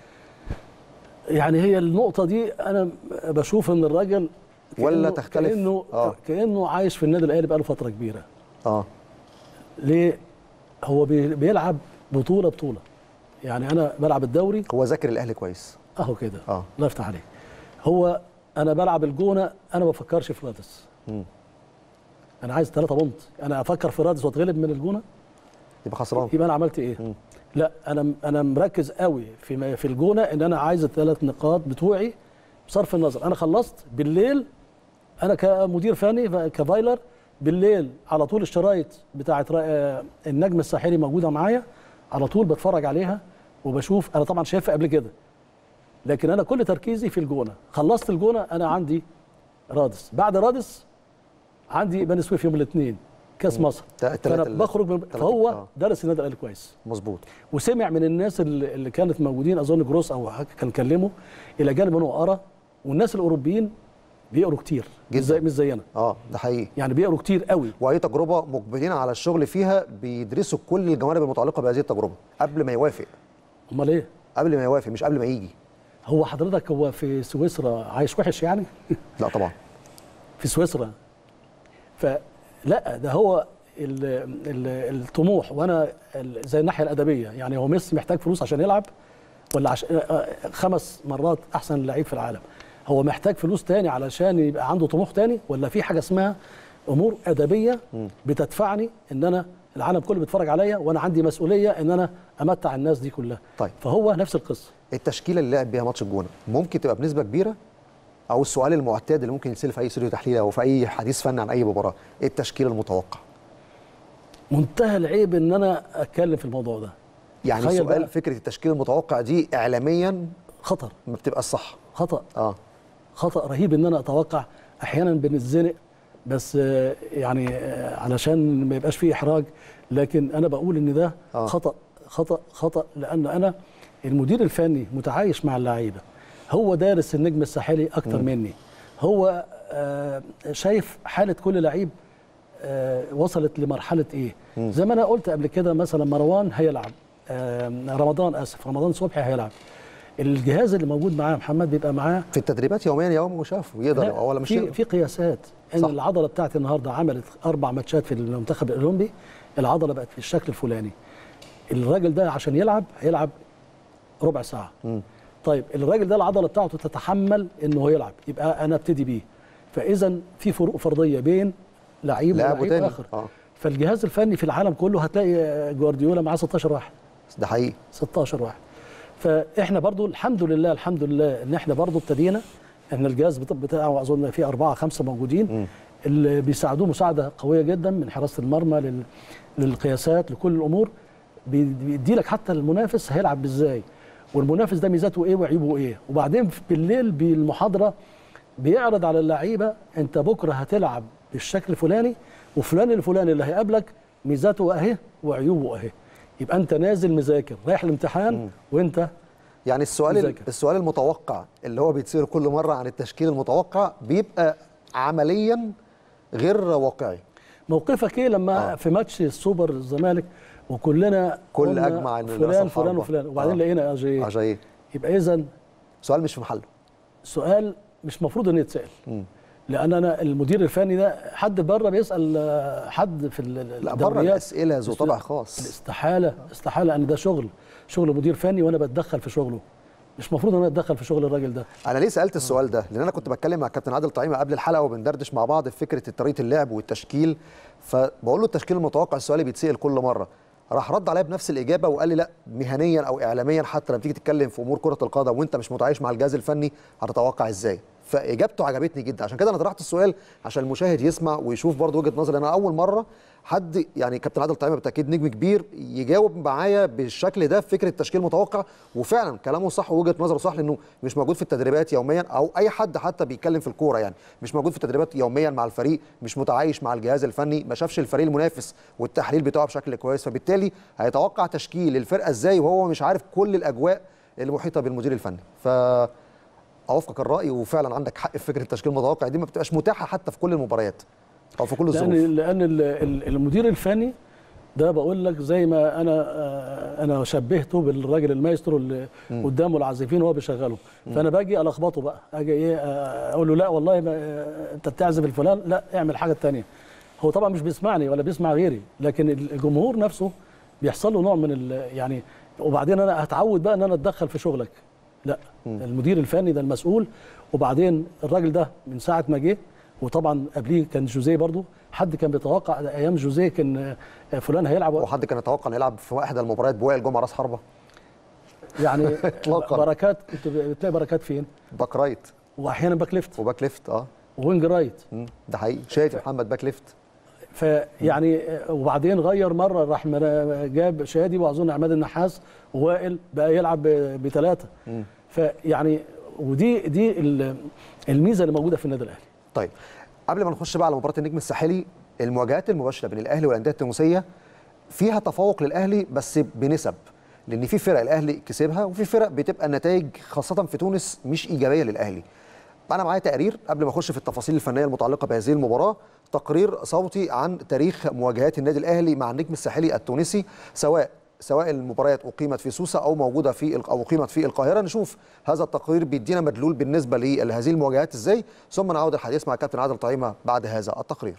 [SPEAKER 2] يعني هي النقطة دي أنا بشوف إن الراجل
[SPEAKER 1] ولا
[SPEAKER 2] كأنه-
[SPEAKER 1] تختلف؟
[SPEAKER 2] كأنه
[SPEAKER 1] آه.
[SPEAKER 2] كأنه عايش في النادي الأهلي بقاله فترة كبيرة
[SPEAKER 1] اه
[SPEAKER 2] ليه؟ هو بي- بيلعب بطولة بطولة يعني أنا بلعب الدوري
[SPEAKER 1] هو ذاكر الاهلي كويس
[SPEAKER 2] أهو كده
[SPEAKER 1] اه
[SPEAKER 2] الله يفتح عليك هو أنا بلعب الجونة أنا ما بفكرش في رادس
[SPEAKER 1] مم.
[SPEAKER 2] أنا عايز ثلاثة بونت أنا أفكر في رادس وأتغلب من الجونة
[SPEAKER 1] يبقى خسران
[SPEAKER 2] يبقى أنا عملت إيه؟
[SPEAKER 1] مم.
[SPEAKER 2] لا أنا أنا مركز قوي في ما- في الجونة إن أنا عايز الثلاث نقاط بتوعي بصرف النظر أنا خلصت بالليل انا كمدير فني كفايلر بالليل على طول الشرايط بتاعه آه، النجم الساحلي موجوده معايا على طول بتفرج عليها وبشوف انا طبعا شايفها قبل كده لكن انا كل تركيزي في الجونه خلصت الجونه انا عندي رادس بعد رادس عندي بني سويف يوم الاثنين كاس مصر
[SPEAKER 1] تا- التلاتة
[SPEAKER 2] فانا
[SPEAKER 1] اللي-
[SPEAKER 2] بخرج من
[SPEAKER 1] التلاتة-
[SPEAKER 2] فهو
[SPEAKER 1] آه.
[SPEAKER 2] درس النادي الاهلي كويس
[SPEAKER 1] مظبوط
[SPEAKER 2] وسمع من الناس اللي اللي كانت موجودين اظن جروس او حاجة كان كلمه الى جانب انه قرا والناس الاوروبيين بيقروا كتير مش
[SPEAKER 1] جداً.
[SPEAKER 2] زي مش زينا
[SPEAKER 1] اه ده حقيقي
[SPEAKER 2] يعني بيقروا كتير قوي
[SPEAKER 1] واي تجربه مقبلين على الشغل فيها بيدرسوا كل الجوانب المتعلقه بهذه التجربه قبل ما يوافق
[SPEAKER 2] امال ايه
[SPEAKER 1] قبل ما يوافق مش قبل ما يجي
[SPEAKER 2] هو حضرتك هو في سويسرا عايش وحش يعني
[SPEAKER 1] لا طبعا
[SPEAKER 2] في سويسرا فلا ده هو ال ال الطموح وانا ال- زي الناحيه الادبيه يعني هو ميسي محتاج فلوس عشان يلعب ولا عش... آه، خمس مرات احسن لعيب في العالم هو محتاج فلوس تاني علشان يبقى عنده طموح تاني ولا في حاجه اسمها امور ادبيه بتدفعني ان انا العالم كله بيتفرج عليا وانا عندي مسؤوليه ان انا امتع الناس دي كلها
[SPEAKER 1] طيب.
[SPEAKER 2] فهو نفس القصه
[SPEAKER 1] التشكيله اللي لعب بيها ماتش الجونه ممكن تبقى بنسبه كبيره او السؤال المعتاد اللي ممكن يتسال في اي استوديو تحليل او في اي حديث فني عن اي مباراه ايه التشكيل المتوقع
[SPEAKER 2] منتهى العيب ان انا اتكلم في الموضوع ده
[SPEAKER 1] يعني
[SPEAKER 2] تخيل
[SPEAKER 1] سؤال
[SPEAKER 2] بقى.
[SPEAKER 1] فكره التشكيل المتوقع دي اعلاميا
[SPEAKER 2] خطر
[SPEAKER 1] ما بتبقى الصح
[SPEAKER 2] خطا
[SPEAKER 1] اه
[SPEAKER 2] خطا رهيب ان انا اتوقع احيانا بنتزنق بس آه، يعني آه، علشان ما يبقاش فيه احراج لكن انا بقول ان ده
[SPEAKER 1] آه.
[SPEAKER 2] خطا خطا خطا لان انا المدير الفني متعايش مع اللعيبه هو دارس النجم الساحلي اكتر مني هو آه، شايف حاله كل لعيب آه، وصلت لمرحله ايه زي ما انا قلت قبل كده مثلا مروان هيلعب آه، رمضان اسف رمضان صبحي هيلعب الجهاز اللي موجود معاه محمد بيبقى معاه
[SPEAKER 1] في التدريبات يوميا يوم وشاف يقدر
[SPEAKER 2] لا،
[SPEAKER 1] يبقى ولا مش
[SPEAKER 2] في
[SPEAKER 1] يقدر.
[SPEAKER 2] في قياسات ان
[SPEAKER 1] صح.
[SPEAKER 2] العضله بتاعتي النهارده عملت اربع ماتشات في المنتخب الاولمبي العضله بقت في الشكل الفلاني الراجل ده عشان يلعب هيلعب ربع ساعه
[SPEAKER 1] مم.
[SPEAKER 2] طيب الراجل ده العضله بتاعته تتحمل انه يلعب يبقى انا ابتدي بيه فاذا في فروق فرديه بين لعيب
[SPEAKER 1] لاعب
[SPEAKER 2] ولعيب
[SPEAKER 1] وتاني.
[SPEAKER 2] اخر
[SPEAKER 1] آه.
[SPEAKER 2] فالجهاز الفني في العالم كله هتلاقي جوارديولا معاه 16 واحد
[SPEAKER 1] ده حقيقي
[SPEAKER 2] 16 واحد فاحنا برضو الحمد لله الحمد لله ان احنا برضو ابتدينا ان الجهاز بت- بتاعه اظن فيه اربعه خمسه موجودين اللي بيساعدوه مساعده قويه جدا من حراسه المرمى لل... للقياسات لكل الامور بي- بيدي لك حتى المنافس هيلعب ازاي والمنافس ده ميزاته ايه وعيوبه ايه وبعدين في- بالليل بالمحاضره بيعرض على اللعيبه انت بكره هتلعب بالشكل الفلاني وفلان الفلاني اللي هيقابلك ميزاته اهي وعيوبه اهي يبقى انت نازل مذاكر رايح الامتحان وانت
[SPEAKER 1] يعني السؤال
[SPEAKER 2] مذاكر.
[SPEAKER 1] السؤال المتوقع اللي هو بيتصير كل مره عن التشكيل المتوقع بيبقى عمليا غير واقعي
[SPEAKER 2] موقفك ايه لما
[SPEAKER 1] آه.
[SPEAKER 2] آه. في ماتش السوبر الزمالك وكلنا
[SPEAKER 1] كل
[SPEAKER 2] قلنا
[SPEAKER 1] أجمع إن
[SPEAKER 2] فلان
[SPEAKER 1] للأسف
[SPEAKER 2] فلان
[SPEAKER 1] أربعة.
[SPEAKER 2] وفلان وبعدين
[SPEAKER 1] آه.
[SPEAKER 2] لقينا اجاي
[SPEAKER 1] عشان
[SPEAKER 2] يبقى اذا
[SPEAKER 1] سؤال مش في محله
[SPEAKER 2] سؤال مش مفروض انه يتسال لان انا المدير الفني ده حد بره بيسال آه، حد في ال-
[SPEAKER 1] لا بره
[SPEAKER 2] الدوريات
[SPEAKER 1] الاسئله ذو
[SPEAKER 2] بس-
[SPEAKER 1] طبع خاص
[SPEAKER 2] استحاله استحاله ان ده شغل شغل مدير فني وانا بتدخل في شغله مش مفروض ان انا اتدخل في شغل الراجل ده
[SPEAKER 1] انا ليه سالت السؤال ده لان انا كنت بتكلم مع كابتن عادل طعيمه قبل الحلقه وبندردش مع بعض في فكره طريقه اللعب والتشكيل فبقول له التشكيل المتوقع السؤال اللي بيتسال كل مره راح رد عليا بنفس الاجابه وقال لي لا مهنيا او اعلاميا حتى لما تيجي تتكلم في امور كره القدم وانت مش متعايش مع الجهاز الفني هتتوقع ازاي فاجابته عجبتني جدا عشان كده انا طرحت السؤال عشان المشاهد يسمع ويشوف برضه وجهه نظري انا اول مره حد يعني كابتن عادل طعيمه بالتاكيد نجم كبير يجاوب معايا بالشكل ده في فكره تشكيل متوقع وفعلا كلامه صح ووجهه نظره صح لانه مش موجود في التدريبات يوميا او اي حد حتى بيتكلم في الكوره يعني مش موجود في التدريبات يوميا مع الفريق مش متعايش مع الجهاز الفني ما شافش الفريق المنافس والتحليل بتاعه بشكل كويس فبالتالي هيتوقع تشكيل الفرقه ازاي وهو مش عارف كل الاجواء اللي محيطه بالمدير الفني ف اوافقك الراي وفعلا عندك حق في فكره التشكيل المتوقع دي ما بتبقاش متاحه حتى في كل المباريات او في كل الظروف
[SPEAKER 2] لان لان ال- ال- المدير الفني ده بقول لك زي ما انا آه، انا شبهته بالراجل المايسترو اللي قدامه العازفين وهو بيشغله فانا باجي الخبطه بقى اجي ايه آه، اقول له لا والله ما آه، انت بتعزف الفلان لا اعمل حاجه تانية هو طبعا مش بيسمعني ولا بيسمع غيري لكن الجمهور نفسه بيحصل له نوع من ال- يعني وبعدين انا هتعود بقى ان انا اتدخل في شغلك لا المدير الفني ده المسؤول وبعدين الراجل ده من ساعه ما جه وطبعا قبليه كان جوزيه برضو حد كان بيتوقع ايام جوزيه كان آه، فلان هيلعب
[SPEAKER 1] وحد كان يتوقع انه يلعب في واحد المباريات بوائل جمعه راس حربه
[SPEAKER 2] يعني
[SPEAKER 1] إطلاقاً.
[SPEAKER 2] بركات كنت بتلاقي بركات فين
[SPEAKER 1] باك رايت
[SPEAKER 2] واحيانا باك ليفت
[SPEAKER 1] وباك ليفت اه
[SPEAKER 2] وينج رايت
[SPEAKER 1] مم. ده حقيقي شايف محمد باك ليفت
[SPEAKER 2] فيعني آه، وبعدين غير مره راح مر- جاب شادي واظن عماد النحاس ووائل بقى يلعب بثلاثه فيعني ودي دي ال- الميزه اللي موجوده في النادي الاهلي
[SPEAKER 1] طيب قبل ما نخش بقى على مباراه النجم الساحلي المواجهات المباشره بين الاهلي والانديه التونسيه فيها تفوق للاهلي بس بنسب لان في فرق الاهلي كسبها وفي فرق بتبقى النتائج خاصه في تونس مش ايجابيه للاهلي انا معايا تقرير قبل ما اخش في التفاصيل الفنيه المتعلقه بهذه المباراه تقرير صوتي عن تاريخ مواجهات النادي الاهلي مع النجم الساحلي التونسي سواء سواء المباريات اقيمت في سوسه او موجوده في او اقيمت في القاهره نشوف هذا التقرير بيدينا مدلول بالنسبه لهذه المواجهات ازاي ثم نعود الحديث مع الكابتن عادل طعيمه بعد هذا التقرير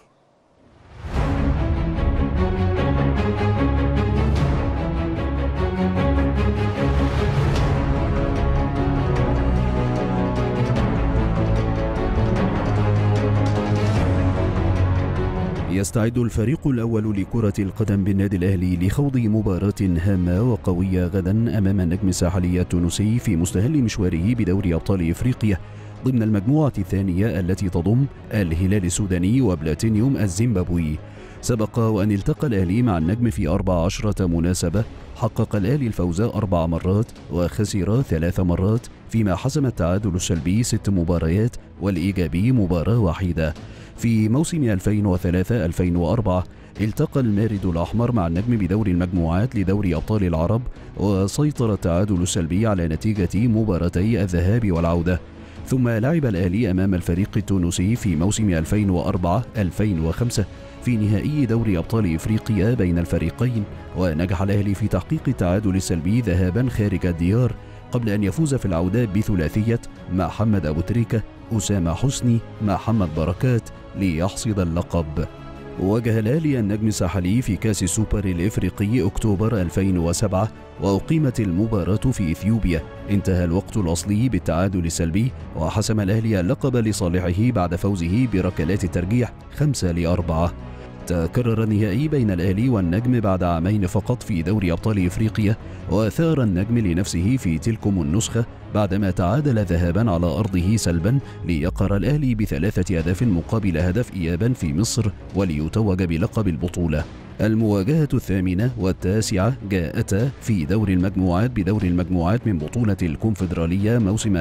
[SPEAKER 3] يستعد الفريق الأول لكرة القدم بالنادي الأهلي لخوض مباراة هامة وقوية غدا أمام النجم الساحلي التونسي في مستهل مشواره بدوري أبطال إفريقيا ضمن المجموعة الثانية التي تضم الهلال السوداني وبلاتينيوم الزيمبابوي سبق وأن التقى الأهلي مع النجم في 14 مناسبة حقق الأهلي الفوز أربع مرات وخسر ثلاث مرات فيما حسم التعادل السلبي ست مباريات والإيجابي مباراة واحدة في موسم 2003-2004 التقى المارد الأحمر مع النجم بدور المجموعات لدوري أبطال العرب وسيطر التعادل السلبي على نتيجة مباراتي الذهاب والعودة ثم لعب الأهلي أمام الفريق التونسي في موسم 2004-2005 في نهائي دوري أبطال إفريقيا بين الفريقين ونجح الأهلي في تحقيق التعادل السلبي ذهابا خارج الديار قبل أن يفوز في العودة بثلاثية محمد أبو تريكة أسامة حسني محمد بركات ليحصد اللقب واجه الأهلي النجم الساحلي في كأس السوبر الإفريقي أكتوبر 2007 وأقيمت المباراة في إثيوبيا انتهى الوقت الأصلي بالتعادل السلبي وحسم الأهلي اللقب لصالحه بعد فوزه بركلات الترجيح 5 لأربعة تكرر النهائي بين الأهلي والنجم بعد عامين فقط في دوري أبطال إفريقيا وثار النجم لنفسه في تلكم النسخة بعدما تعادل ذهابا على أرضه سلبا ليقر الأهلي بثلاثة أهداف مقابل هدف إيابا في مصر وليتوج بلقب البطولة المواجهة الثامنة والتاسعة جاءتا في دور المجموعات بدور المجموعات من بطولة الكونفدرالية موسم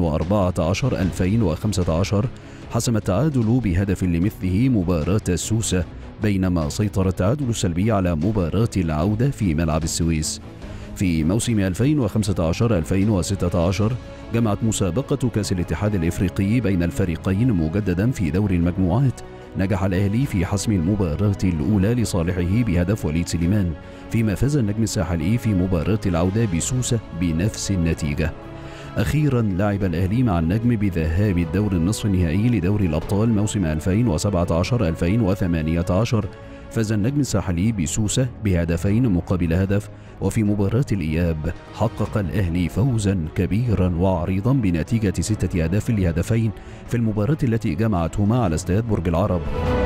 [SPEAKER 3] 2014-2015 حسم التعادل بهدف لمثله مباراة السوسة بينما سيطر التعادل السلبي على مباراة العودة في ملعب السويس في موسم 2015-2016 جمعت مسابقة كأس الاتحاد الإفريقي بين الفريقين مجددا في دور المجموعات نجح الأهلي في حسم المباراة الأولى لصالحه بهدف وليد سليمان فيما فاز النجم الساحلي في مباراة العودة بسوسة بنفس النتيجة أخيرا لعب الأهلي مع النجم بذهاب الدور النصف النهائي لدوري الأبطال موسم 2017-2018 فاز النجم الساحلي بسوسة بهدفين مقابل هدف وفي مباراة الإياب حقق الأهلي فوزا كبيرا وعريضا بنتيجة ستة أهداف لهدفين في المباراة التي جمعتهما على استاد برج العرب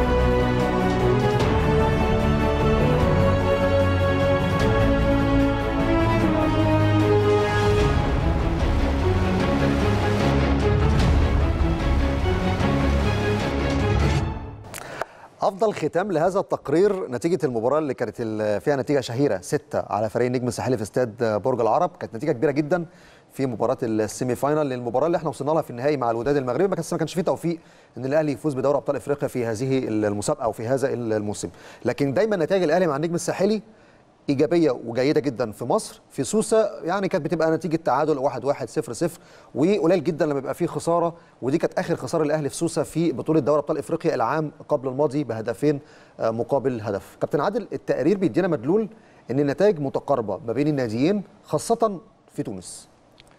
[SPEAKER 1] افضل ختام لهذا التقرير نتيجه المباراه اللي كانت ال- فيها نتيجه شهيره ستة على فريق النجم الساحلي في استاد برج العرب كانت نتيجه كبيره جدا في مباراه السيمي فاينال للمباراه اللي احنا وصلنا لها في النهائي مع الوداد المغربي ما كانش ما كانش فيه توفيق ان الاهلي يفوز بدوري ابطال افريقيا في هذه المسابقه او في هذا الموسم لكن دايما نتائج الاهلي مع النجم الساحلي ايجابيه وجيده جدا في مصر في سوسه يعني كانت بتبقى نتيجه تعادل 1 1 0 0 وقليل جدا لما يبقى فيه خساره ودي كانت اخر خساره الاهلي في سوسه في بطوله دوري ابطال افريقيا العام قبل الماضي بهدفين آه، مقابل هدف كابتن عادل التقرير بيدينا مدلول ان النتائج متقاربه ما بين الناديين خاصه في تونس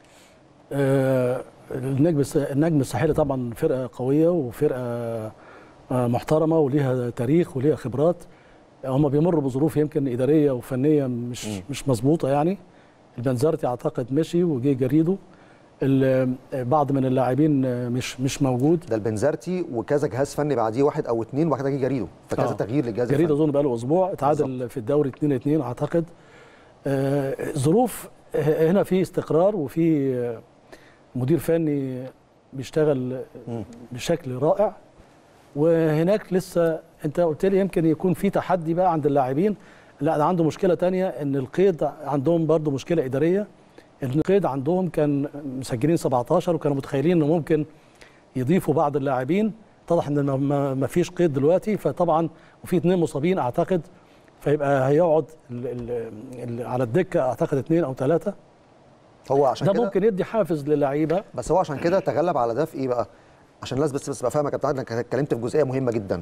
[SPEAKER 2] آه، النجم الس- النجم الساحلي طبعا فرقه قويه وفرقه آه، محترمه وليها تاريخ وليها خبرات هم بيمروا بظروف يمكن اداريه وفنيه مش مش مظبوطه يعني البنزرتي اعتقد مشي وجه جريده ال- بعض من اللاعبين آه، مش مش موجود
[SPEAKER 1] ده البنزرتي وكذا جهاز فني بعديه واحد او اثنين وبعد كده جه جريده فكذا
[SPEAKER 2] آه.
[SPEAKER 1] تغيير للجهاز
[SPEAKER 2] جريده
[SPEAKER 1] الفني
[SPEAKER 2] اظن بقى له اسبوع اتعادل في الدوري 2 2 اعتقد آه، ظروف ه- هنا في استقرار وفي آه، مدير فني بيشتغل
[SPEAKER 1] مم.
[SPEAKER 2] بشكل رائع وهناك لسه انت قلت لي يمكن يكون في تحدي بقى عند اللاعبين لا ده عنده مشكله تانية ان القيد عندهم برضو مشكله اداريه ان القيد عندهم كان مسجلين 17 وكانوا متخيلين انه ممكن يضيفوا بعض اللاعبين اتضح ان ما- ما ما فيش قيد دلوقتي فطبعا وفي اثنين مصابين اعتقد فيبقى هيقعد ال ال ال على الدكه اعتقد اثنين او ثلاثه
[SPEAKER 1] هو عشان
[SPEAKER 2] ده
[SPEAKER 1] كده
[SPEAKER 2] ممكن يدي حافز للعيبه
[SPEAKER 1] بس هو عشان كده تغلب على ده في ايه بقى؟ عشان الناس بس بس تبقى فاهمه يا كابتن عادل انك اتكلمت في جزئيه مهمه جدا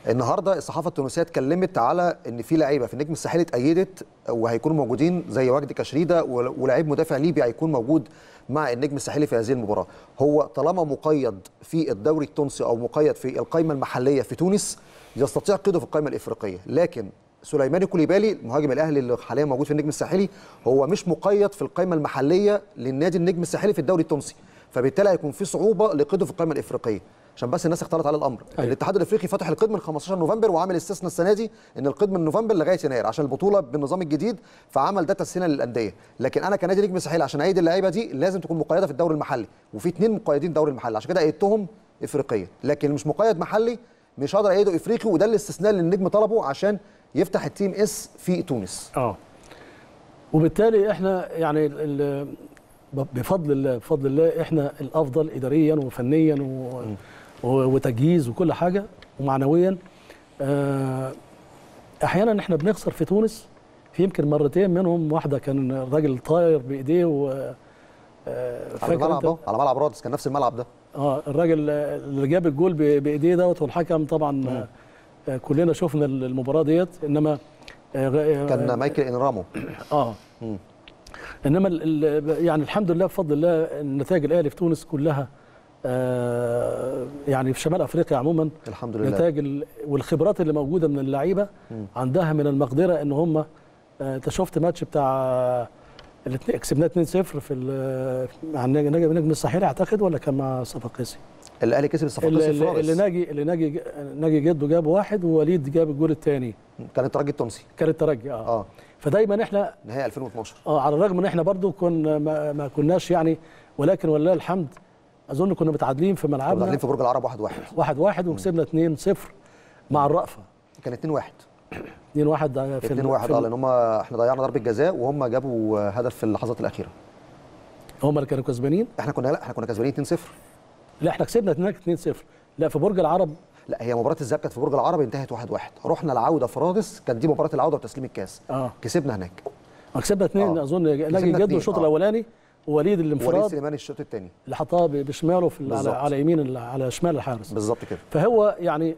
[SPEAKER 1] النهارده الصحافه التونسيه اتكلمت على ان في لعيبه في النجم الساحلي اتأيدت وهيكونوا موجودين زي وجدي كشريده ول- ولاعيب مدافع ليبي هيكون موجود مع النجم الساحلي في هذه المباراه هو طالما مقيد في الدوري التونسي او مقيد في القائمه المحليه في تونس يستطيع قيده في القائمه الافريقيه لكن سليماني كوليبالي مهاجم الاهلي اللي حاليا موجود في النجم الساحلي هو مش مقيد في القائمه المحليه للنادي النجم الساحلي في الدوري التونسي فبالتالي هيكون في صعوبه لقيده في القائمه الافريقيه عشان بس الناس اختلط على الامر
[SPEAKER 2] أيوة.
[SPEAKER 1] الاتحاد الافريقي فتح القيد من 15 نوفمبر وعامل استثناء السنه دي ان القيد من نوفمبر لغايه يناير عشان البطوله بالنظام الجديد فعمل ده تسهيلا للانديه لكن انا كنادي نجم ساحلي عشان اعيد اللعيبه دي لازم تكون مقيده في الدوري المحلي وفي اثنين مقيدين الدوري المحلي عشان كده ايدتهم افريقيا لكن اللي مش مقيد محلي مش هقدر ايده افريقي وده الاستثناء اللي النجم طلبه عشان يفتح التيم اس في تونس
[SPEAKER 2] اه وبالتالي احنا يعني ال- ال- بفضل الله بفضل الله احنا الافضل اداريا وفنيا و... و- وتجهيز وكل حاجه ومعنويا آه، احيانا احنا بنخسر في تونس في يمكن مرتين منهم واحده كان الراجل طاير بايديه و آه،
[SPEAKER 1] على
[SPEAKER 2] فاكر
[SPEAKER 1] الملعب
[SPEAKER 2] انت
[SPEAKER 1] اهو على ملعب رادس كان نفس الملعب ده
[SPEAKER 2] اه الراجل اللي جاب الجول ب- بايديه دوت والحكم طبعا آه، كلنا شفنا المباراه ديت انما آه، غ-
[SPEAKER 1] كان مايكل انرامو
[SPEAKER 2] اه
[SPEAKER 1] مم.
[SPEAKER 2] انما ال ال يعني الحمد لله بفضل الله النتائج الاهلي في تونس كلها آه يعني في شمال افريقيا عموما
[SPEAKER 1] الحمد لله
[SPEAKER 2] نتائج ال- والخبرات اللي موجوده من اللعيبه
[SPEAKER 1] مم.
[SPEAKER 2] عندها من المقدره ان هم آه، انت شفت ماتش بتاع الاتنين- كسبناه 2-0 في ال- مع النجم نجم نجم الساحلي اعتقد ولا كان مع صفاقسي
[SPEAKER 1] الاهلي كسب
[SPEAKER 2] اللي,
[SPEAKER 1] الصفاقسي في
[SPEAKER 2] اللي, اللي
[SPEAKER 1] رادس
[SPEAKER 2] ناجي اللي ناجي ناجي جده جاب واحد ووليد جاب الجول الثاني
[SPEAKER 1] كان الترجي التونسي
[SPEAKER 2] كان الترجي اه,
[SPEAKER 1] اه
[SPEAKER 2] فدايما احنا
[SPEAKER 1] نهائي 2012
[SPEAKER 2] اه على الرغم ان احنا برضو كنا ما, ما كناش يعني ولكن ولله الحمد اظن كنا متعادلين في
[SPEAKER 1] كنا
[SPEAKER 2] ملعبنا
[SPEAKER 1] داخلين في برج العرب 1 1
[SPEAKER 2] واحد واحد وكسبنا 2 0 مع الرأفة
[SPEAKER 1] كان 2 1
[SPEAKER 2] 2 1 في
[SPEAKER 1] 2
[SPEAKER 2] ال-
[SPEAKER 1] 1
[SPEAKER 2] في
[SPEAKER 1] اه
[SPEAKER 2] ال-
[SPEAKER 1] لان هم احنا ضيعنا ضربه جزاء وهم جابوا هدف في اللحظات الاخيره
[SPEAKER 2] هم اللي كانوا كسبانين
[SPEAKER 1] احنا كنا لا احنا كنا كسبانين 2 0
[SPEAKER 2] لا احنا كسبنا هناك 2 0 لا في برج العرب
[SPEAKER 1] لا هي مباراه الذهاب كانت في برج العرب انتهت 1 1 رحنا العوده في رادس كانت دي مباراه العوده وتسليم الكاس
[SPEAKER 2] اه
[SPEAKER 1] كسبنا هناك
[SPEAKER 2] كسبنا 2
[SPEAKER 1] آه.
[SPEAKER 2] اظن ناجي
[SPEAKER 1] كسبنا
[SPEAKER 2] جده
[SPEAKER 1] اتنين،
[SPEAKER 2] الشوط
[SPEAKER 1] آه.
[SPEAKER 2] الاولاني ووليد
[SPEAKER 1] وليد
[SPEAKER 2] الانفراد
[SPEAKER 1] سليمان الشوط الثاني
[SPEAKER 2] اللي حطها ب- بشماله في ال- على,
[SPEAKER 1] بالظبط.
[SPEAKER 2] على يمين ال- على شمال الحارس
[SPEAKER 1] بالظبط كده
[SPEAKER 2] فهو يعني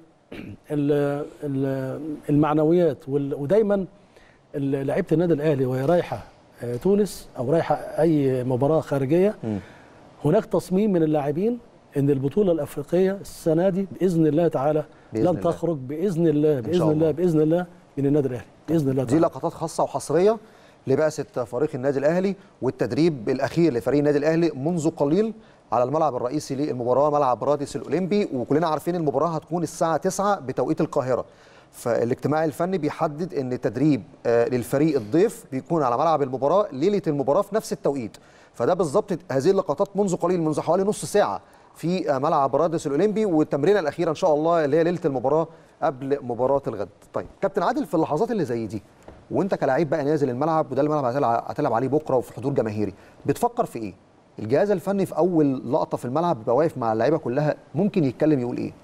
[SPEAKER 2] ال- ال- المعنويات وال- ودايما ال- لعيبه النادي الاهلي وهي رايحه آه، تونس او رايحه اي مباراه خارجيه
[SPEAKER 1] مم.
[SPEAKER 2] هناك تصميم من اللاعبين ان البطوله الافريقيه السنه دي باذن الله تعالى
[SPEAKER 1] بإذن
[SPEAKER 2] لن
[SPEAKER 1] الله.
[SPEAKER 2] تخرج باذن الله باذن
[SPEAKER 1] شاء
[SPEAKER 2] الله
[SPEAKER 1] الله.
[SPEAKER 2] باذن الله من النادي الاهلي باذن الله
[SPEAKER 1] دي
[SPEAKER 2] تعالى
[SPEAKER 1] لقطات خاصه وحصريه لبعثه فريق النادي الاهلي والتدريب الاخير لفريق النادي الاهلي منذ قليل على الملعب الرئيسي للمباراه ملعب رادس الاولمبي وكلنا عارفين المباراه هتكون الساعه 9 بتوقيت القاهره فالاجتماع الفني بيحدد ان تدريب آه، للفريق الضيف بيكون على ملعب المباراه ليله المباراه في نفس التوقيت فده بالظبط هذه اللقطات منذ قليل منذ حوالي نص ساعه في آه، ملعب رادس الاولمبي والتمرينه الاخيره ان شاء الله اللي هي ليله المباراه قبل مباراه الغد طيب كابتن عادل في اللحظات اللي زي دي وانت كلاعب بقى نازل الملعب وده الملعب هتلعب, هتلعب عليه بكره وفي حضور جماهيري بتفكر في ايه الجهاز الفني في اول لقطه في الملعب بيبقى واقف مع اللعيبه كلها ممكن يتكلم يقول ايه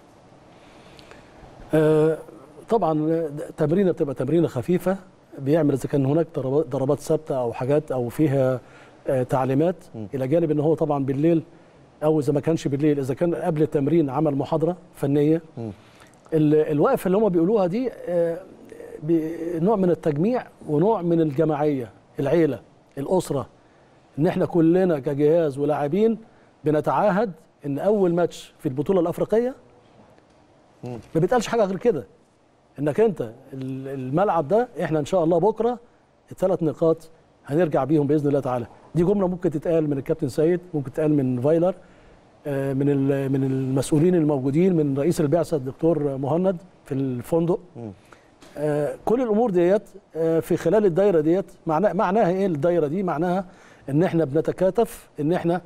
[SPEAKER 2] آه، طبعا تمرينه بتبقى تمرينه خفيفه بيعمل اذا كان هناك ضربات ضربات ثابته او حاجات او فيها آه، تعليمات الى جانب ان هو طبعا بالليل او اذا ما كانش بالليل اذا كان قبل التمرين عمل محاضره فنيه ال- الوقفه اللي هم بيقولوها دي آه، بي- نوع من التجميع ونوع من الجماعيه العيله الاسره ان احنا كلنا كجهاز ولاعبين بنتعاهد ان اول ماتش في البطوله الافريقيه ما بيتقالش حاجه غير كده انك انت ال- الملعب ده احنا ان شاء الله بكره الثلاث نقاط هنرجع بيهم باذن الله تعالى دي جمله ممكن تتقال من الكابتن سيد ممكن تتقال من فايلر آه، من ال- من المسؤولين الموجودين من رئيس البعثه الدكتور مهند في الفندق آه، كل الامور ديت آه، في خلال الدايره ديت معناها معناها ايه الدايره دي معناها ان احنا بنتكاتف ان احنا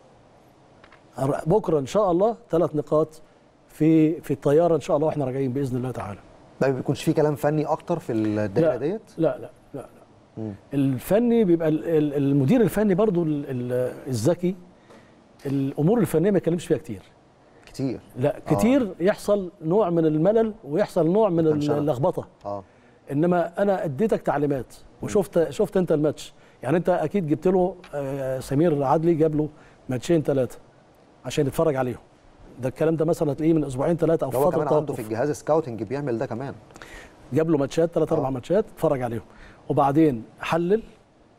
[SPEAKER 2] بكره ان شاء الله ثلاث نقاط في في الطياره ان شاء الله واحنا راجعين باذن الله تعالى
[SPEAKER 1] ما بيكونش في كلام فني اكتر في الدايره
[SPEAKER 2] لا
[SPEAKER 1] ديت
[SPEAKER 2] لا لا لا, لا. الفني بيبقى ال- ال- المدير الفني برضو ال- ال- الذكي الامور الفنيه ما يتكلمش فيها كتير
[SPEAKER 1] كتير
[SPEAKER 2] لا كتير يحصل نوع من الملل ويحصل نوع من
[SPEAKER 1] تنشنة.
[SPEAKER 2] اللخبطه
[SPEAKER 1] اه
[SPEAKER 2] انما انا اديتك تعليمات وشفت شفت انت الماتش يعني انت اكيد جبت له آه، سمير عدلي جاب له ماتشين ثلاثه عشان يتفرج عليهم ده الكلام ده مثلا هتلاقيه من اسبوعين ثلاثه او في
[SPEAKER 1] هو
[SPEAKER 2] فتره
[SPEAKER 1] كمان عنده في
[SPEAKER 2] توقف
[SPEAKER 1] الجهاز سكاوتنج بيعمل ده كمان
[SPEAKER 2] جاب له ماتشات ثلاث اربع
[SPEAKER 1] آه.
[SPEAKER 2] ماتشات اتفرج عليهم وبعدين حلل ال-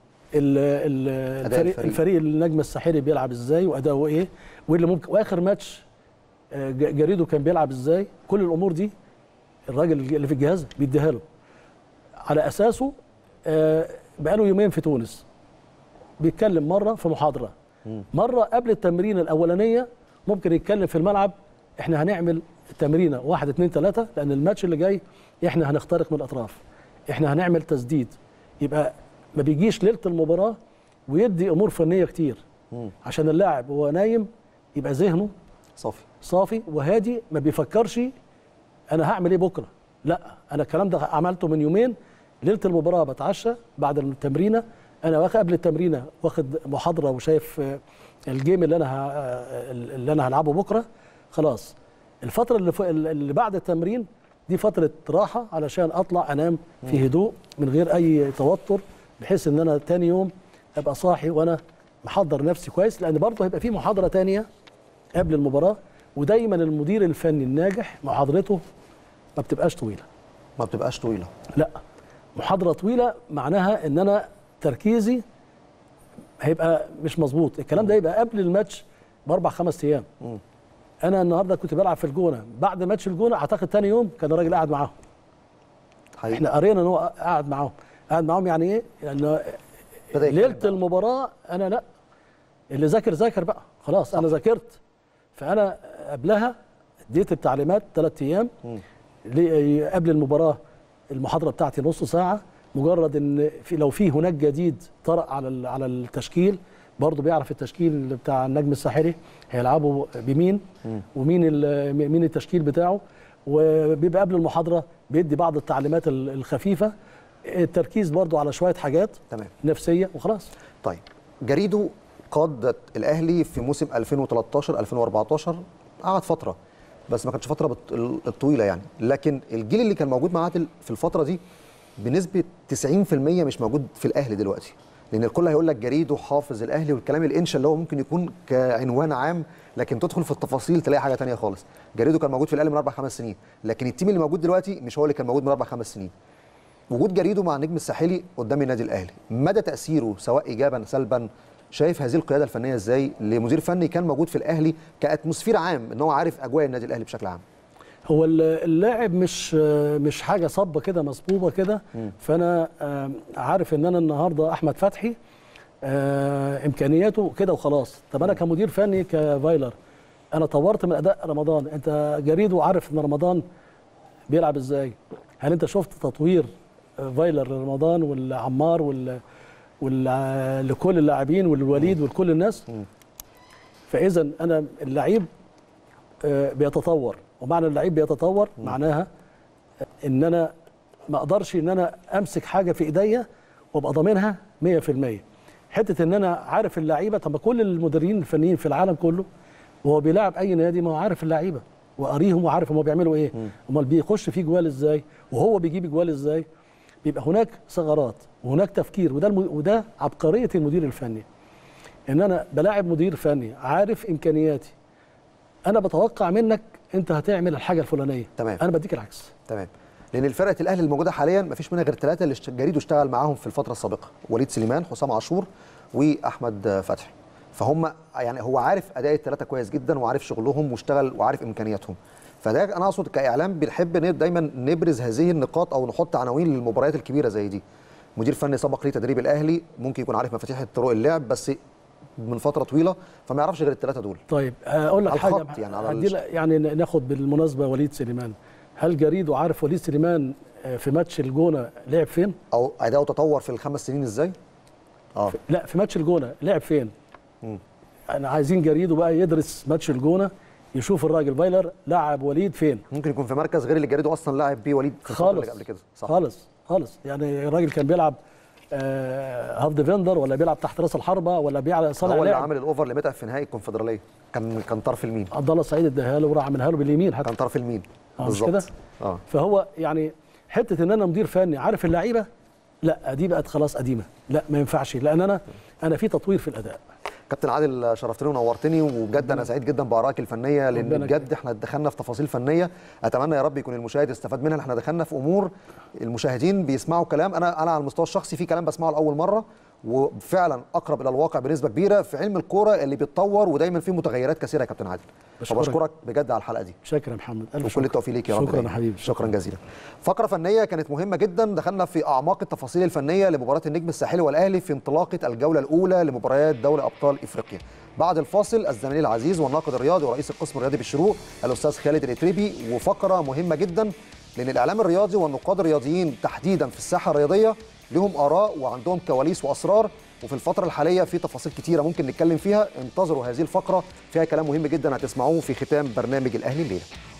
[SPEAKER 2] ال-
[SPEAKER 1] أداء
[SPEAKER 2] الفريق
[SPEAKER 1] الفريق.
[SPEAKER 2] الفريق النجم الساحلي بيلعب ازاي واداؤه ايه واللي ممكن واخر ماتش آه، ج- جريدو كان بيلعب ازاي كل الامور دي الراجل اللي في الجهاز بيديها له على اساسه آه، بقاله يومين في تونس بيتكلم مره في محاضره مره قبل التمرين الاولانيه ممكن يتكلم في الملعب احنا هنعمل تمرينه واحد اتنين تلاته لان الماتش اللي جاي احنا هنخترق من الاطراف احنا هنعمل تسديد يبقى ما بيجيش ليله المباراه ويدي امور فنيه كتير عشان اللاعب وهو نايم يبقى ذهنه
[SPEAKER 1] صافي
[SPEAKER 2] صافي وهادي ما بيفكرش انا هعمل ايه بكره لا انا الكلام ده عملته من يومين ليله المباراه بتعشى بعد التمرينه انا واخد قبل التمرينه واخد محاضره وشايف آه، الجيم اللي انا ه- آه، اللي انا هلعبه بكره خلاص الفتره اللي, ف... اللي بعد التمرين دي فتره راحه علشان اطلع انام في هدوء من غير اي توتر بحيث ان انا تاني يوم ابقى صاحي وانا محضر نفسي كويس لان برضه هيبقى في محاضره تانية قبل المباراه ودايما المدير الفني الناجح محاضرته ما بتبقاش طويله
[SPEAKER 1] ما بتبقاش طويله
[SPEAKER 2] لا محاضره طويله معناها ان انا تركيزي هيبقى مش مظبوط الكلام ده يبقى قبل الماتش باربع خمس ايام
[SPEAKER 1] مم.
[SPEAKER 2] انا النهارده كنت بلعب في الجونه بعد ماتش الجونه اعتقد تاني يوم كان الراجل قاعد معاهم
[SPEAKER 1] حقيقي
[SPEAKER 2] احنا قرينا ان هو قاعد معاهم قاعد معاهم يعني ايه لان
[SPEAKER 1] بدأ يتكلم
[SPEAKER 2] ليله
[SPEAKER 1] بقى.
[SPEAKER 2] المباراه انا لا اللي ذاكر ذاكر بقى خلاص انا ذاكرت فانا قبلها اديت التعليمات ثلاث ايام
[SPEAKER 1] مم.
[SPEAKER 2] لي- قبل المباراه المحاضره بتاعتي نص ساعه مجرد ان في لو في هناك جديد طرأ على ال- على التشكيل برضه بيعرف التشكيل بتاع النجم الساحلي هيلعبوا بمين ومين ال- مين التشكيل بتاعه وبيبقى قبل المحاضره بيدي بعض التعليمات ال- الخفيفه التركيز برضه على شويه حاجات
[SPEAKER 1] تمام
[SPEAKER 2] نفسيه وخلاص
[SPEAKER 1] طيب جريدو قاد الاهلي في موسم 2013 2014 قعد فتره بس ما كانتش فتره بت- الطويله يعني لكن الجيل اللي كان موجود مع عادل في الفتره دي بنسبه 90% مش موجود في الاهلي دلوقتي لان الكل هيقول لك جريدو حافظ الاهلي والكلام الانشا اللي هو ممكن يكون كعنوان عام لكن تدخل في التفاصيل تلاقي حاجه تانية خالص جريدو كان موجود في الاهلي من اربع خمس سنين لكن التيم اللي موجود دلوقتي مش هو اللي كان موجود من اربع خمس سنين وجود جريدو مع النجم الساحلي قدام النادي الاهلي مدى تاثيره سواء ايجابا سلبا شايف هذه القياده الفنيه ازاي لمدير فني كان موجود في الاهلي كاتموسفير عام ان هو عارف اجواء النادي الاهلي بشكل عام
[SPEAKER 2] هو ال- اللاعب مش مش حاجه صبه كده مصبوبه كده فانا آه، عارف ان انا النهارده احمد فتحي آه، امكانياته كده وخلاص طب انا كمدير فني كفايلر انا طورت من اداء رمضان انت جريد وعارف ان رمضان بيلعب ازاي هل انت شفت تطوير آه، فايلر لرمضان والعمار وال وال لكل اللاعبين والوليد ولكل الناس فاذا انا اللعيب آه، بيتطور ومعنى اللعيب بيتطور معناها ان انا ما اقدرش ان انا امسك حاجه في ايديا وابقى ضامنها 100% حته ان انا عارف اللعيبه طب ما كل المديرين الفنيين في العالم كله وهو بيلعب اي نادي ما هو عارف اللعيبه وقاريهم وعارف هم بيعملوا ايه امال بيخش فيه جوال ازاي وهو بيجيب جوال ازاي بيبقى هناك ثغرات وهناك تفكير وده الم... وده عبقريه المدير الفني ان انا بلاعب مدير فني عارف امكانياتي انا بتوقع منك انت هتعمل الحاجه الفلانيه
[SPEAKER 1] تمام.
[SPEAKER 2] انا بديك العكس
[SPEAKER 1] تمام لان الفرقه الاهلي الموجوده حاليا ما فيش منها غير ثلاثه اللي اشت- جريدو اشتغل معاهم في الفتره السابقه وليد سليمان حسام عاشور واحمد فتحي فهم يعني هو عارف اداء الثلاثه كويس جدا وعارف شغلهم واشتغل وعارف امكانياتهم فده انا اقصد كاعلام بنحب نب- دايما نبرز هذه النقاط او نحط عناوين للمباريات الكبيره زي دي مدير فني سبق ليه تدريب الاهلي ممكن يكون عارف مفاتيح طرق اللعب بس من فتره طويله فما يعرفش غير الثلاثه دول
[SPEAKER 2] طيب اقول لك
[SPEAKER 1] على
[SPEAKER 2] حاجه
[SPEAKER 1] الخط يعني على
[SPEAKER 2] هدي لك- يعني ناخد بالمناسبه وليد سليمان هل جريدو عارف وليد سليمان آه، في ماتش الجونه لعب فين؟
[SPEAKER 1] او اداؤه تطور في الخمس سنين ازاي اه
[SPEAKER 2] لا في ماتش الجونه لعب فين؟
[SPEAKER 1] مم.
[SPEAKER 2] انا عايزين جريدو بقى يدرس ماتش الجونه يشوف الراجل فايلر لعب وليد فين؟
[SPEAKER 1] ممكن يكون في مركز غير اللي جريدو اصلا لاعب بيه وليد في الفتره
[SPEAKER 2] خالص
[SPEAKER 1] اللي قبل كده صح
[SPEAKER 2] خالص خالص يعني الراجل كان بيلعب آه هاف ديفندر ولا بيلعب تحت راس الحربه ولا بيلعب صانع
[SPEAKER 1] هو اللي
[SPEAKER 2] لعب
[SPEAKER 1] عامل الاوفر لمتعب في نهائي الكونفدراليه كان كان طرف المين
[SPEAKER 2] عبد الله السعيد اداها له وراح عملها له باليمين حتى
[SPEAKER 1] كان طرف المين
[SPEAKER 2] آه، مش كده؟
[SPEAKER 1] اه
[SPEAKER 2] فهو يعني حته ان انا مدير فني عارف اللعيبه لا دي بقت خلاص قديمه لا ما ينفعش لان انا انا في تطوير في الاداء
[SPEAKER 1] كابتن عادل شرفتني ونورتني وبجد انا سعيد جدا بارائك الفنيه لان
[SPEAKER 2] ربنا
[SPEAKER 1] بجد احنا دخلنا في تفاصيل فنيه اتمنى يا رب يكون المشاهد استفاد منها احنا دخلنا في امور المشاهدين بيسمعوا كلام انا انا على المستوى الشخصي في كلام بسمعه لاول مره وفعلا اقرب الى الواقع بنسبه كبيره في علم الكوره اللي بيتطور ودايما فيه متغيرات كثيره يا كابتن عادل
[SPEAKER 2] بشكرك.
[SPEAKER 1] فبشكرك بجد على الحلقه دي
[SPEAKER 2] شكرا يا محمد الف
[SPEAKER 1] وكل
[SPEAKER 2] شكر.
[SPEAKER 1] التوفيق ليك يا رب
[SPEAKER 2] شكرا
[SPEAKER 1] دايماً.
[SPEAKER 2] يا حبيبي
[SPEAKER 1] شكرا جزيلا فقره فنيه كانت مهمه جدا دخلنا في اعماق التفاصيل الفنيه لمباراه النجم الساحلي والاهلي في انطلاقه الجوله الاولى لمباريات دوري ابطال افريقيا بعد الفاصل الزميل العزيز والناقد الرياضي ورئيس القسم الرياضي بالشروق الاستاذ خالد الاتريبي وفقره مهمه جدا لان الاعلام الرياضي والنقاد الرياضيين تحديدا في الساحه الرياضيه لهم اراء وعندهم كواليس واسرار وفي الفترة الحالية في تفاصيل كتيرة ممكن نتكلم فيها انتظروا هذه الفقرة فيها كلام مهم جدا هتسمعوه في ختام برنامج الأهلي الليلة